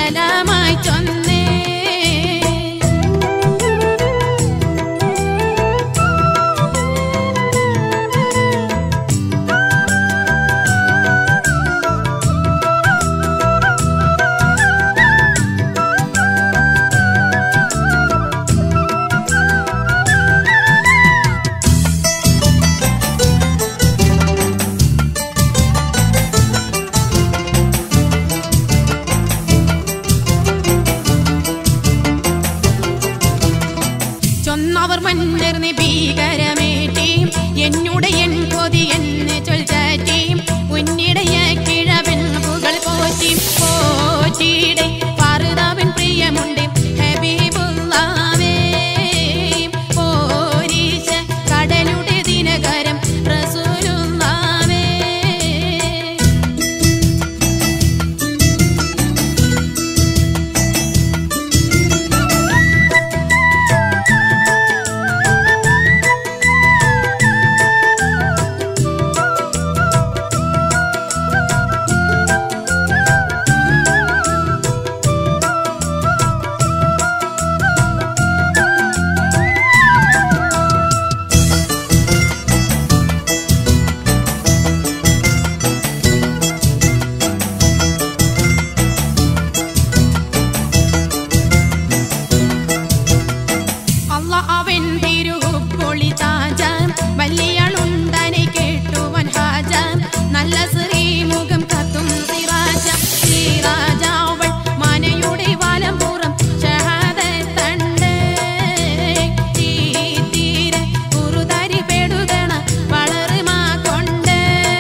സലാമായി ചൊന്നേ ചൊന്നവർ മന്നർന്ന് ഭീകരമേറ്റി എന്നുടെ എൻ കൊതി എന്ന് ചൊൽച്ചാറ്റി ഉന്നിടയ കിഴവൻ പുകൾ പോറ്റി പോറ്റിയുടെ പാറുതാവൻ പ്രിയമുണ്ട് ഹബീബുള്ളാവേ പോരീശ കടലുടെ ദിനകരം റസൂലുള്ളാവേ അല്ല അവൻ തിരുപ്പൊളി താജ വലിയാളുണ്ടനെ കേട്ടുവൻ ഹാജ നല്ല ശ്രീമുഖം കത്തും സിറാജ സിറാജ അവൾ മനയുടെ വാലംപുറം ഷഹാദത്തണ്ട് തീര കുറുതരി പെടുകണ വളരുമാ കൊണ്ട്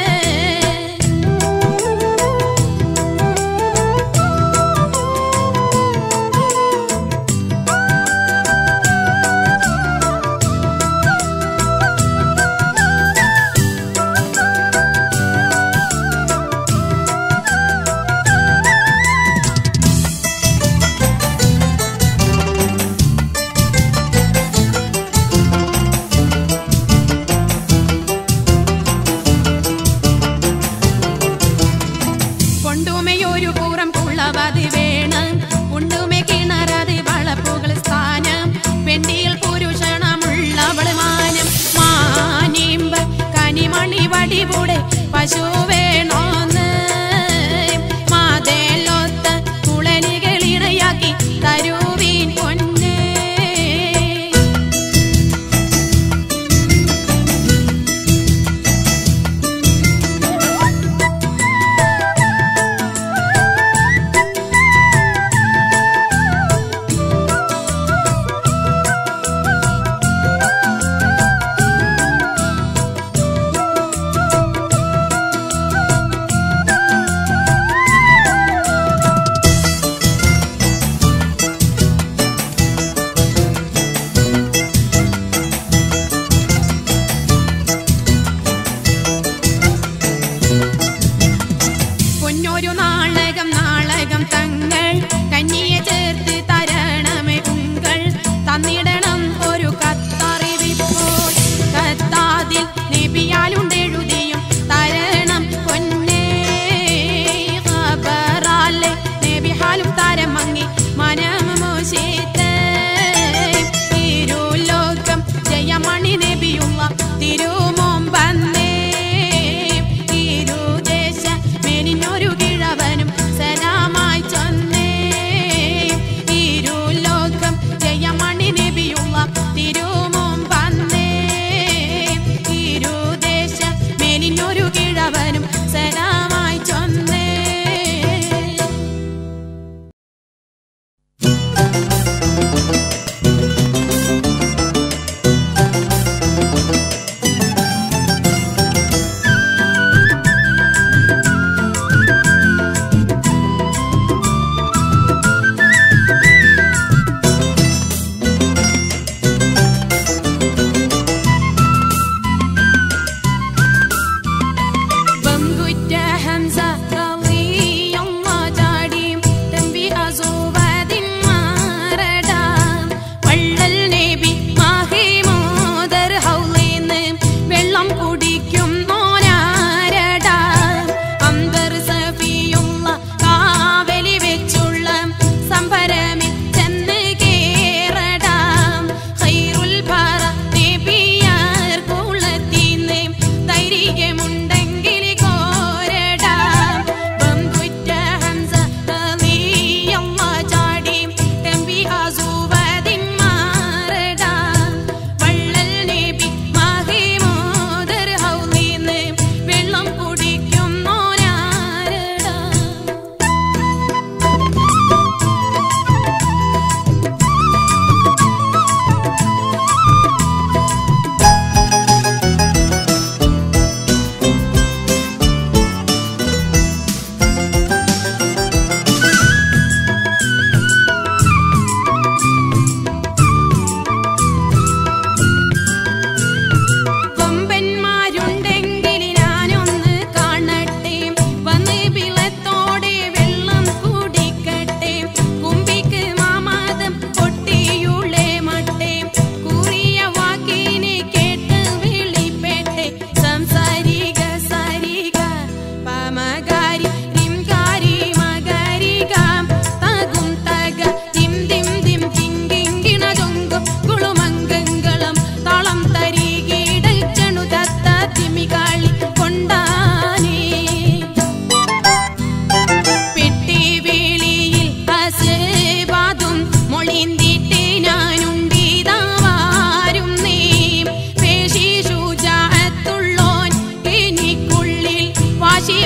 കൊണ്ടുമയൊരു പൂറം കുള്ളവത് വേണം ഉണ്ടുമെ കിണറത് വളപ്പുകൾ സ്ഥാനം പെണ്ടിയിൽ പുരുഷണമുള്ളവൾ മാനം മാനിമ്പ കനിമണി വടിപൂടെ പശു വേണോന്ന് മാതേലൊത്ത കുളനികളിണയാക്കി തരുവീൻ പൊന്നേ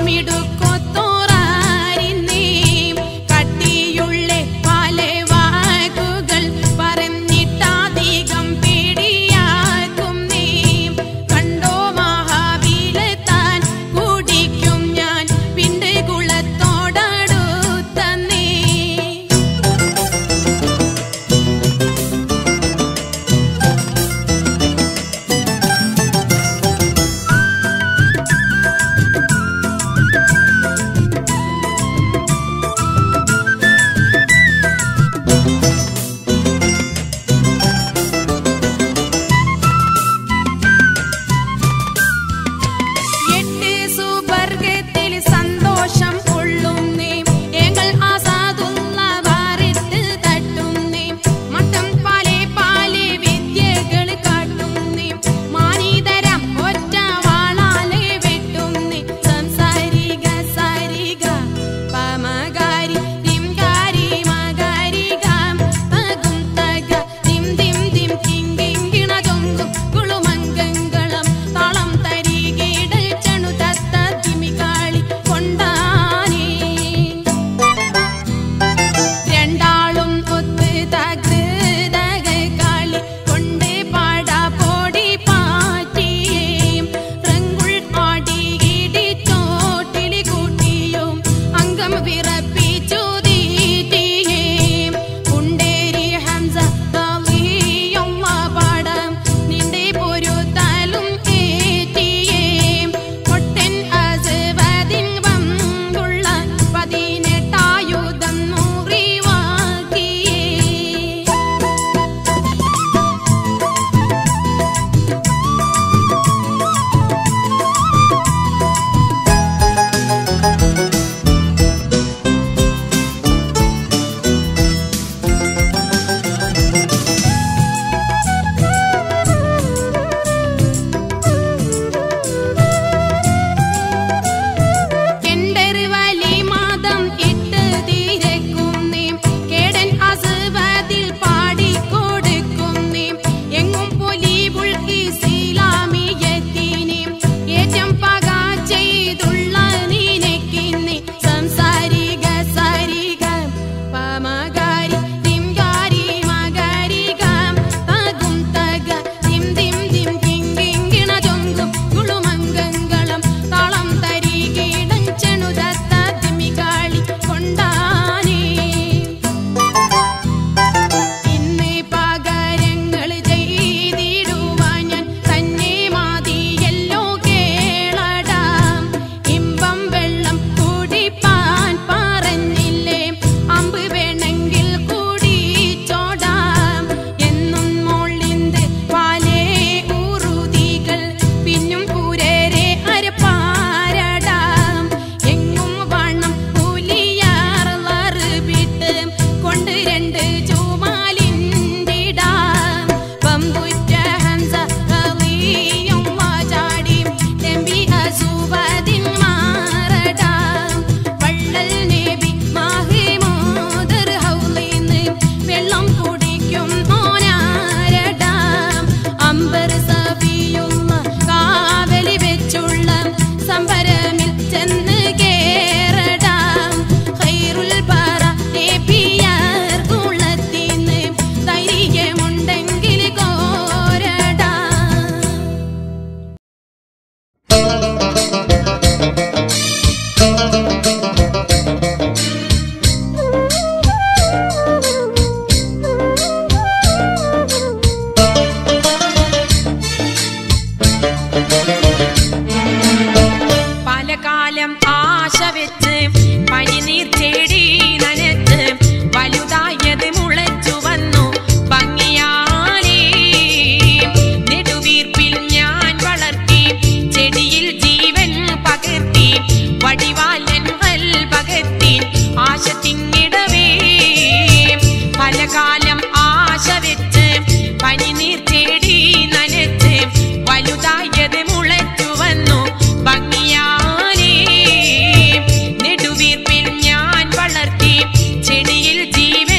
ചെടിയിൽ ജീവൻ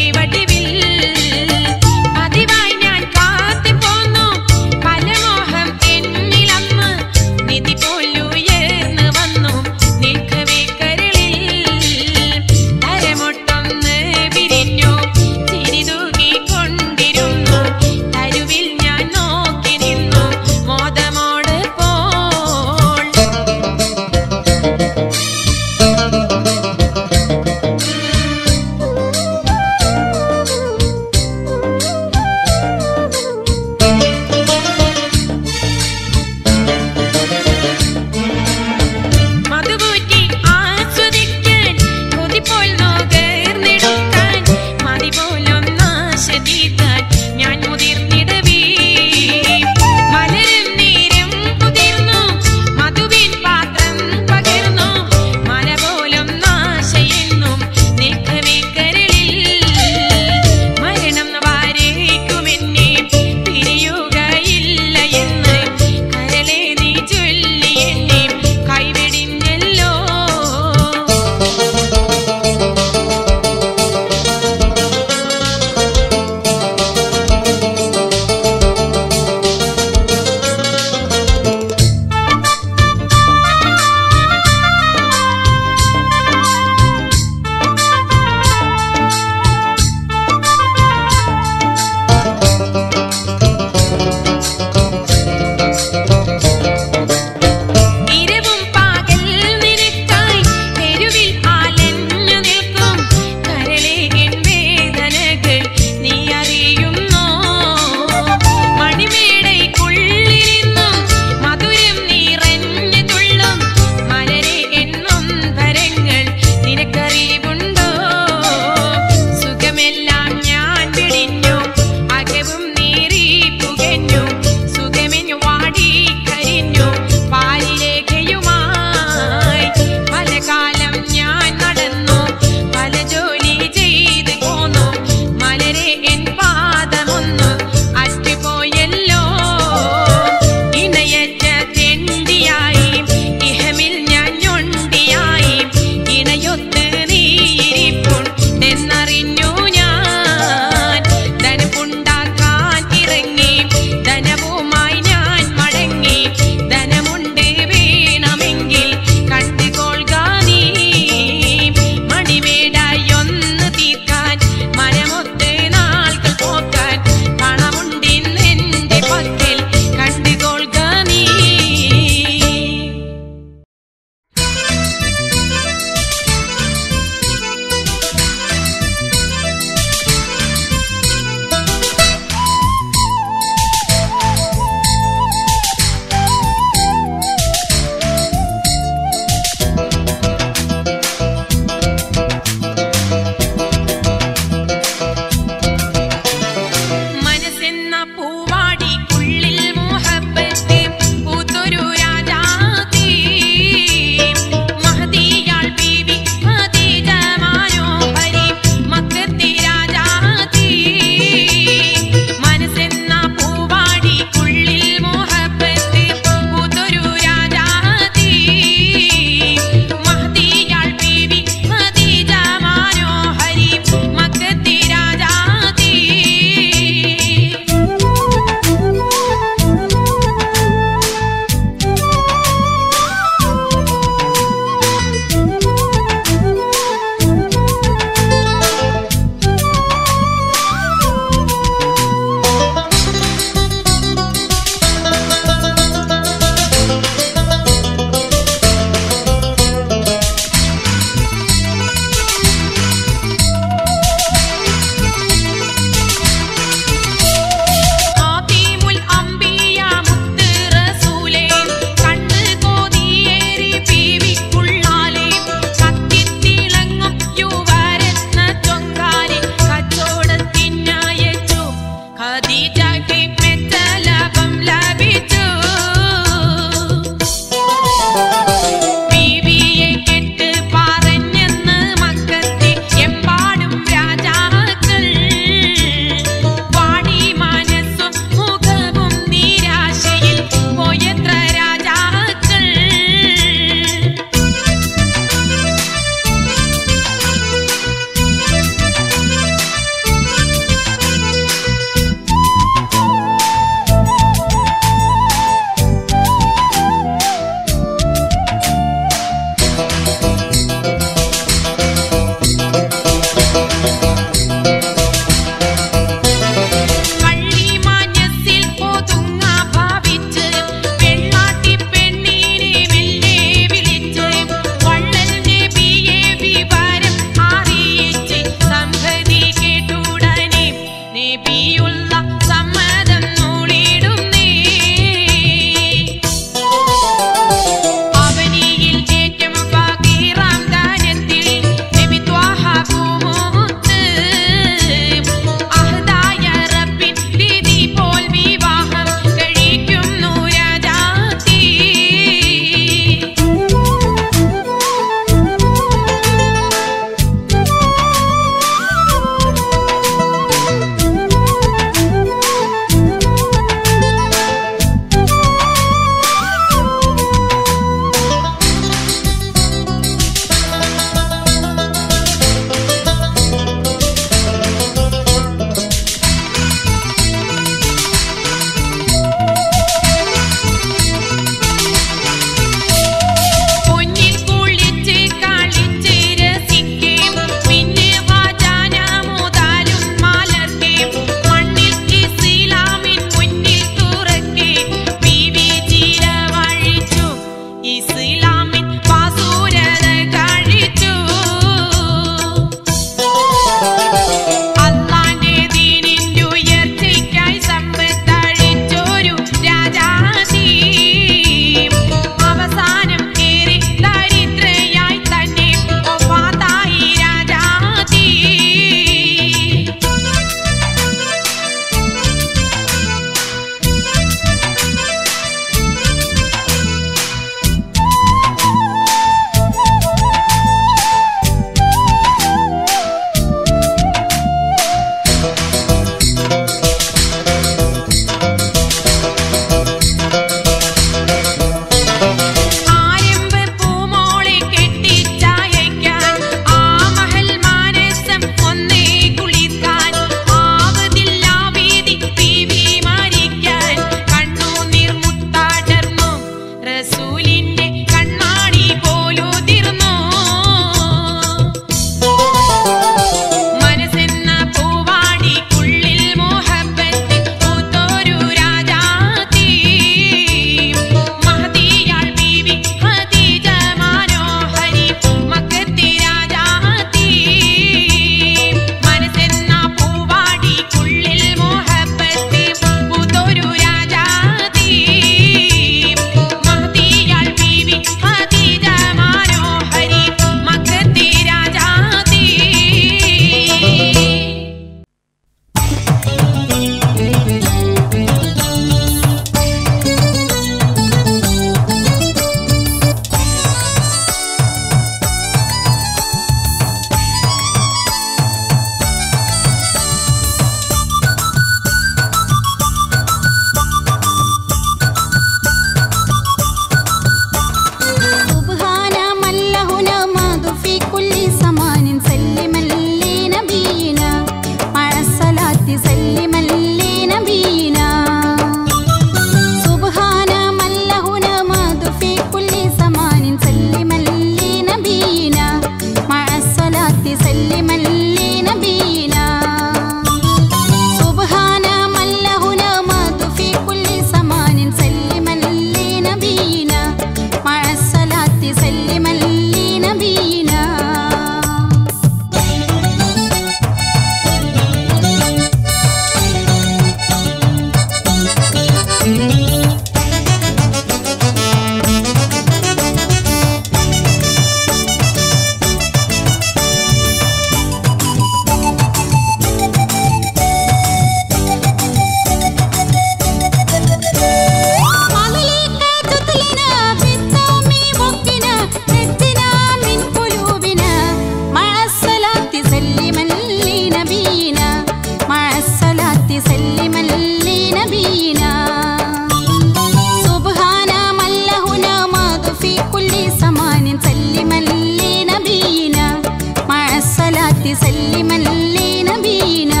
سلما لنبينا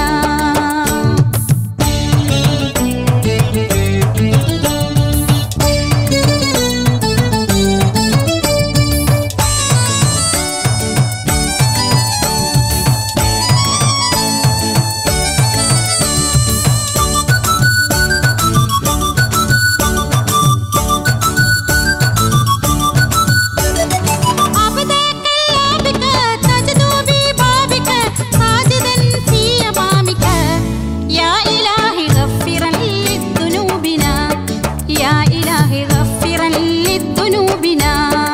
عبدك لابك تجدو ببابك ساجدا في أمامك يا إلهي غفرا لذنوبنا يا إلهي غفرا لذنوبنا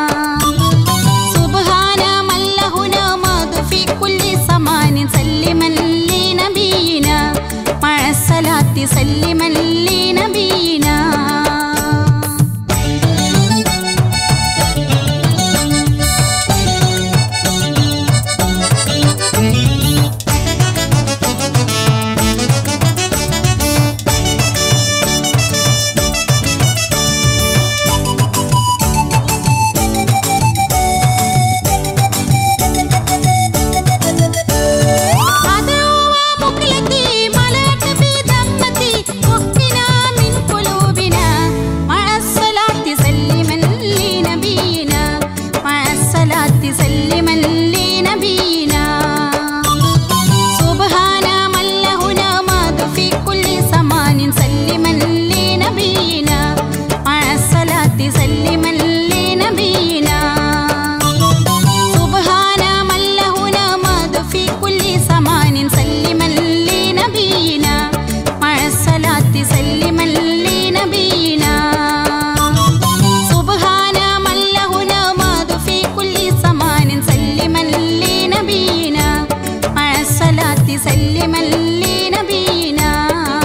سبحان من له نماذ في كل زمان سلما لنبينا مع الصلاة سلما لنبينا أدعو مقلتي ملأت بدمتي وقنا من قلوبنا مع الصلاة سلما لنبينا مع الصلاة سلما لنبينا سبحان من له نماذ في كل زمان سلما لنبينا مع الصلاة سلما لنبينا سبحان من له نماذ في كل زمان سلما لنبينا مع الصلاة سلما لنبينا سبحان من له نماذ في كل زمان سلما لنبينا مع الصلاة سلما لنبينا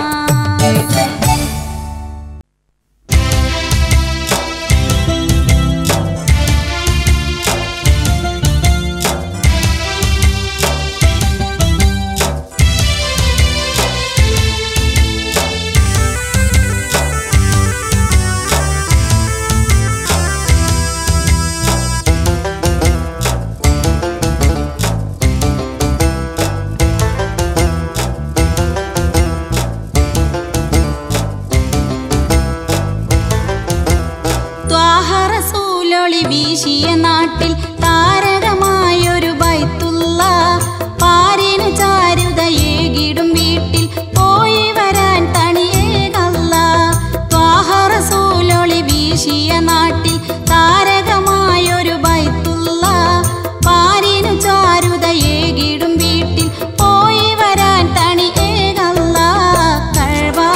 ത്വാഹറസൂലൊളി വീശിയ നാട്ടിൽ താരകമായൊരു ബൈത്തുള്ള പാരിനു ചാരുതയേകിടും വീട്ടിൽ പോയി വരാൻ തണിയേകല്ല ത്വാഹറസൂലൊളി വീശിയ നാട്ടിൽ താരകമായൊരു ബൈത്തുള്ള പാരിനു ചാരുതയേകിടും വീട്ടിൽ പോയി വരാൻ തണിയേകല്ല കഴ്വാ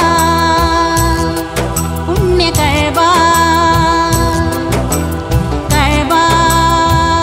പുണ്യ കഴ്വാ കഴ്വാ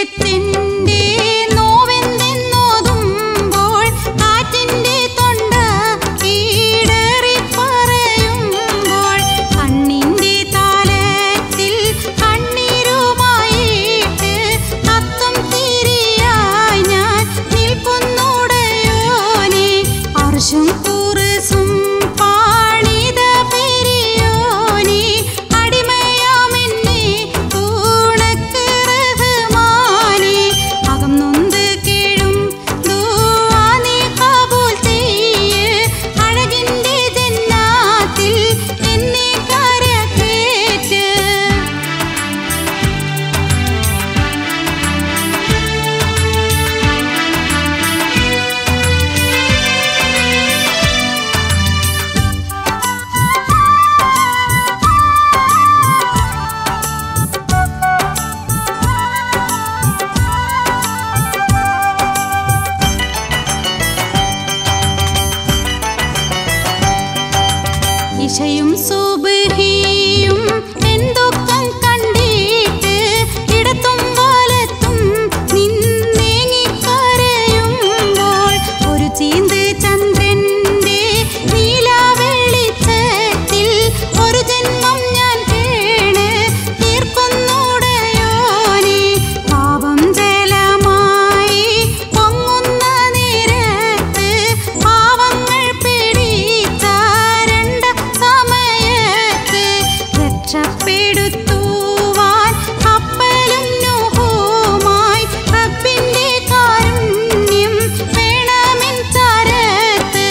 നെഞ്ചെന്റെ നോവെന്തെന്നോതുമ്പോൾ കാറ്റിന്റെ തൊണ്ട കീടറി പറയുമ്പോൾ കണ്ണിന്റെ താലത്തിൽ കണ്ണീരുമായിട്ട് കത്തും തിരിയായി ഞാൻ നിൽക്കുന്നുടയോനെ അർശും കുറിസും പാണിത പെരിയോനെ അടിമയാമെന്നെ തൂണക്ക് റഹ്മാനെ അകം നൊന്ത് കേഴും ദുആ നീ കബൂൽ ചെയ്യ് അഴകിന്റെ ജന്നാത്തിൽ എന്നെ കരകേറ്റ് ഇശയും സുബ്ഹിയും എന്തൊക്കം കണ്ടിട്ട് ഇടത്തും വലത്തും നിന്നേങ്ങി കരയുമ്പോൾ ഒരു ചീന്ത് ചന്ദ്രന്റെ നീലാവെളിച്ചത്തിൽ ഒരു ജന്മം ഞാൻ കേണ് തീർക്കുന്നുടയോനെ പാപം ജലമായി പൊങ്ങുന്ന നേരത്ത് പാവങ്ങൾ പിടിച്ചാരണ്ട സമയത്ത് രക്ഷപ്പെടുത്തുവാൻ കപ്പലും നുഹുമായി റബ്ബിന്റെ കാരുണ്യം വേണമെൻ ചരത്ത്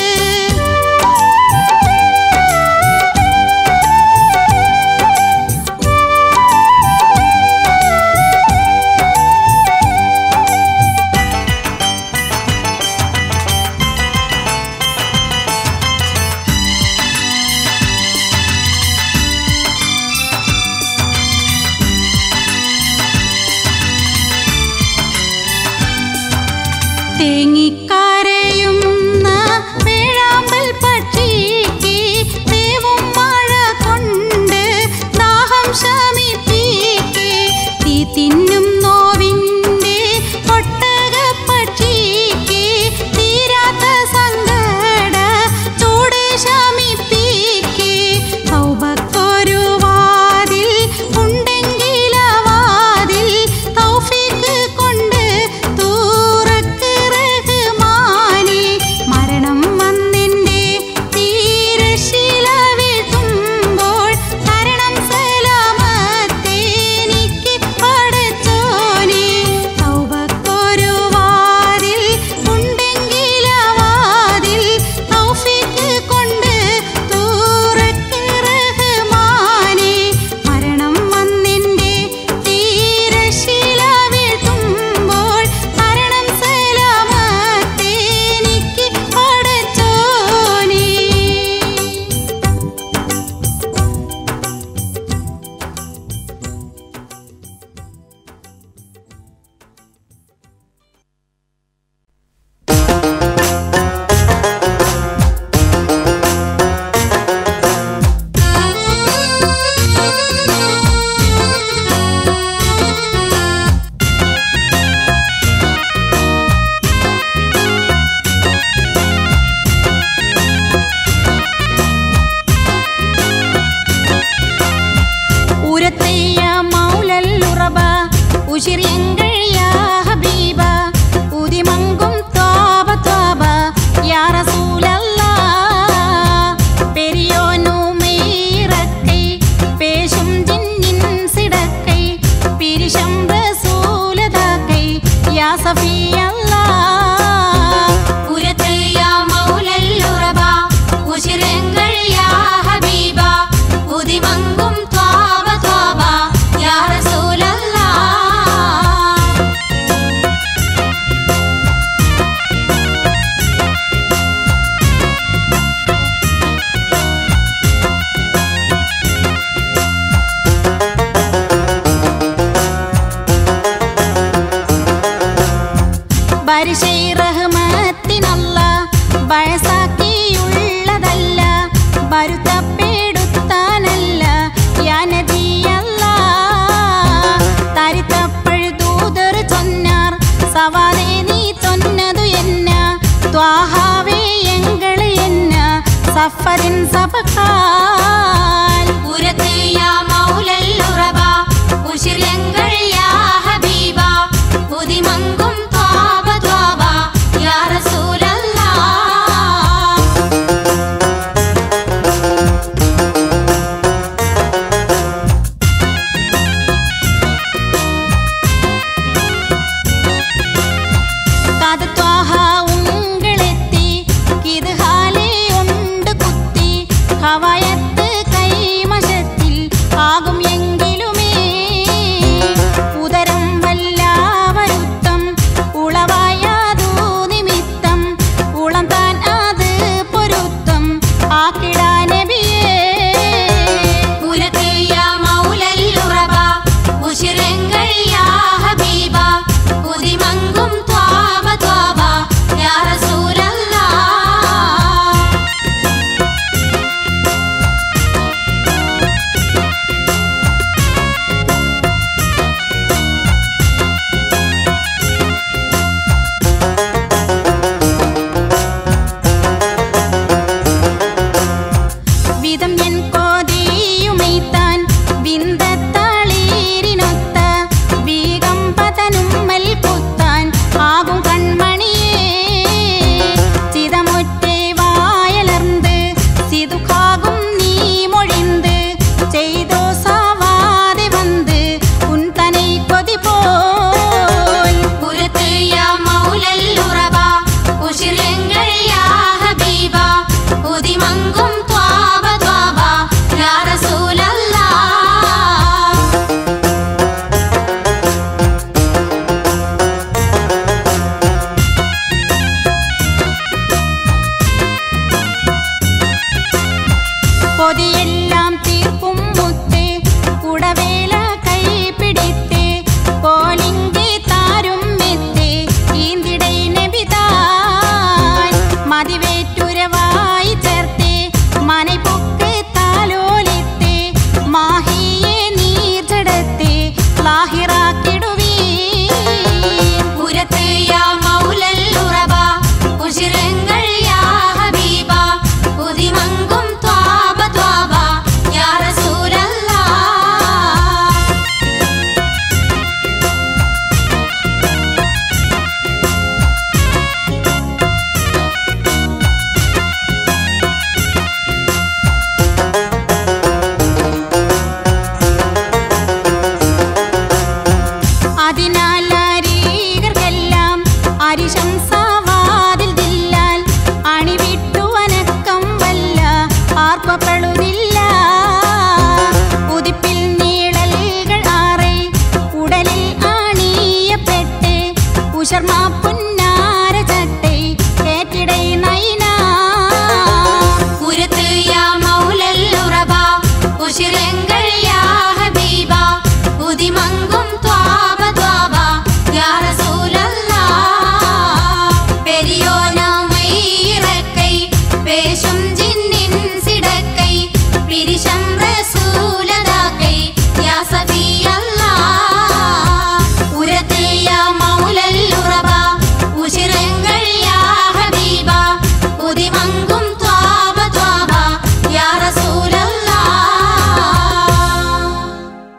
തേങ്ങിക്കരയുന്ന വേഴാമ്പൽ പക്ഷിക്ക് തേവും മഴ കൊണ്ട് ദാഹം ശമിപ്പിക്ക് തീ തിന്നും നോവിൻ്റെ ഒട്ടക പക്ഷിക്ക് തീരാത്ത സങ്കട ചൂട് ശമിപ്പിക്ക് തൗബക്കൊരു വാതിൽ ഉണ്ടെങ്കിലാ വാതിൽ തൗഫീക്ക് കൊണ്ട് തൂറക്ക് റഹ്മാനെ മരണം വന്നെൻ്റെ തീരശില വീഴ്ത്തുമ്പോൾ തരണം സലാമത്തെനിക്ക് പടച്ചോനെ തൗബക്കൊരു വാതിൽ ഉണ്ടെങ്കിലാ വാതിൽ തൗഫീക്ക് കൊണ്ട് തൂറക്ക് റഹ്മാനെ മരണം വന്നെൻ്റെ തീരശില വീഴ്ത്തുമ്പോൾ തരണം സലാമത്തെനിക്ക് പടച്ചോനെ ഉരത്തയ്യ മൗലല്ലുറബ ഉശിര്യങ്ങൾ യാ ഹബീബ ഉദിമങ്കും ത്വാബ ത്വാബ യാ റസൂലല്ലാ പെരിയോനു മെയ്റക്കൈ പേശും ജിന്നിൻ സിടക്കൈ പിരിശം റസൂലതാക്കൈ യാ സഫിയല്ലാ ഉരത്തയ്യ മൗലല്ലുറബ ഉശിരങ്ങൾ യാ ഹബീബ ഉദിമങ്കും ത്വാബ ത്വാബ യാ റസൂലല്ലാ ഉറവതിൻ സഭക്കാൽ ഉരത്ത് യാ മൗലൽ ഉറബ ഉശിരങ്ങൾ യാ ഹബീബ ഉദിമങ്കും ത്വാബ ത്വാബ യാ റസൂലല്ലാ കാതത്വാഹ ഉങ്ങളെത്തി ഇത് ഹാലേ ഉണ്ട് കുത്തി ഹവായത്ത് കൈമശത്തിൽ ആകും എങ്കിലുമേ ഉദരം വല്ലാവരുത്തം ഉളവായാതു നിമിത്തം ഉളം താൻ അത് പൊരുത്തം ആക്കിടാ നബിയേ ഉരത്ത് യാ മൗലൽ ഉറബ ഉശിരങ്ങൾ യാ ഹബീബ ഉദിമങ്കും ത്വാബ ത്വാബ യാ റസൂലല്ലാ വിധം എൻ കോതിയുമൈത്താൻ വിന്ത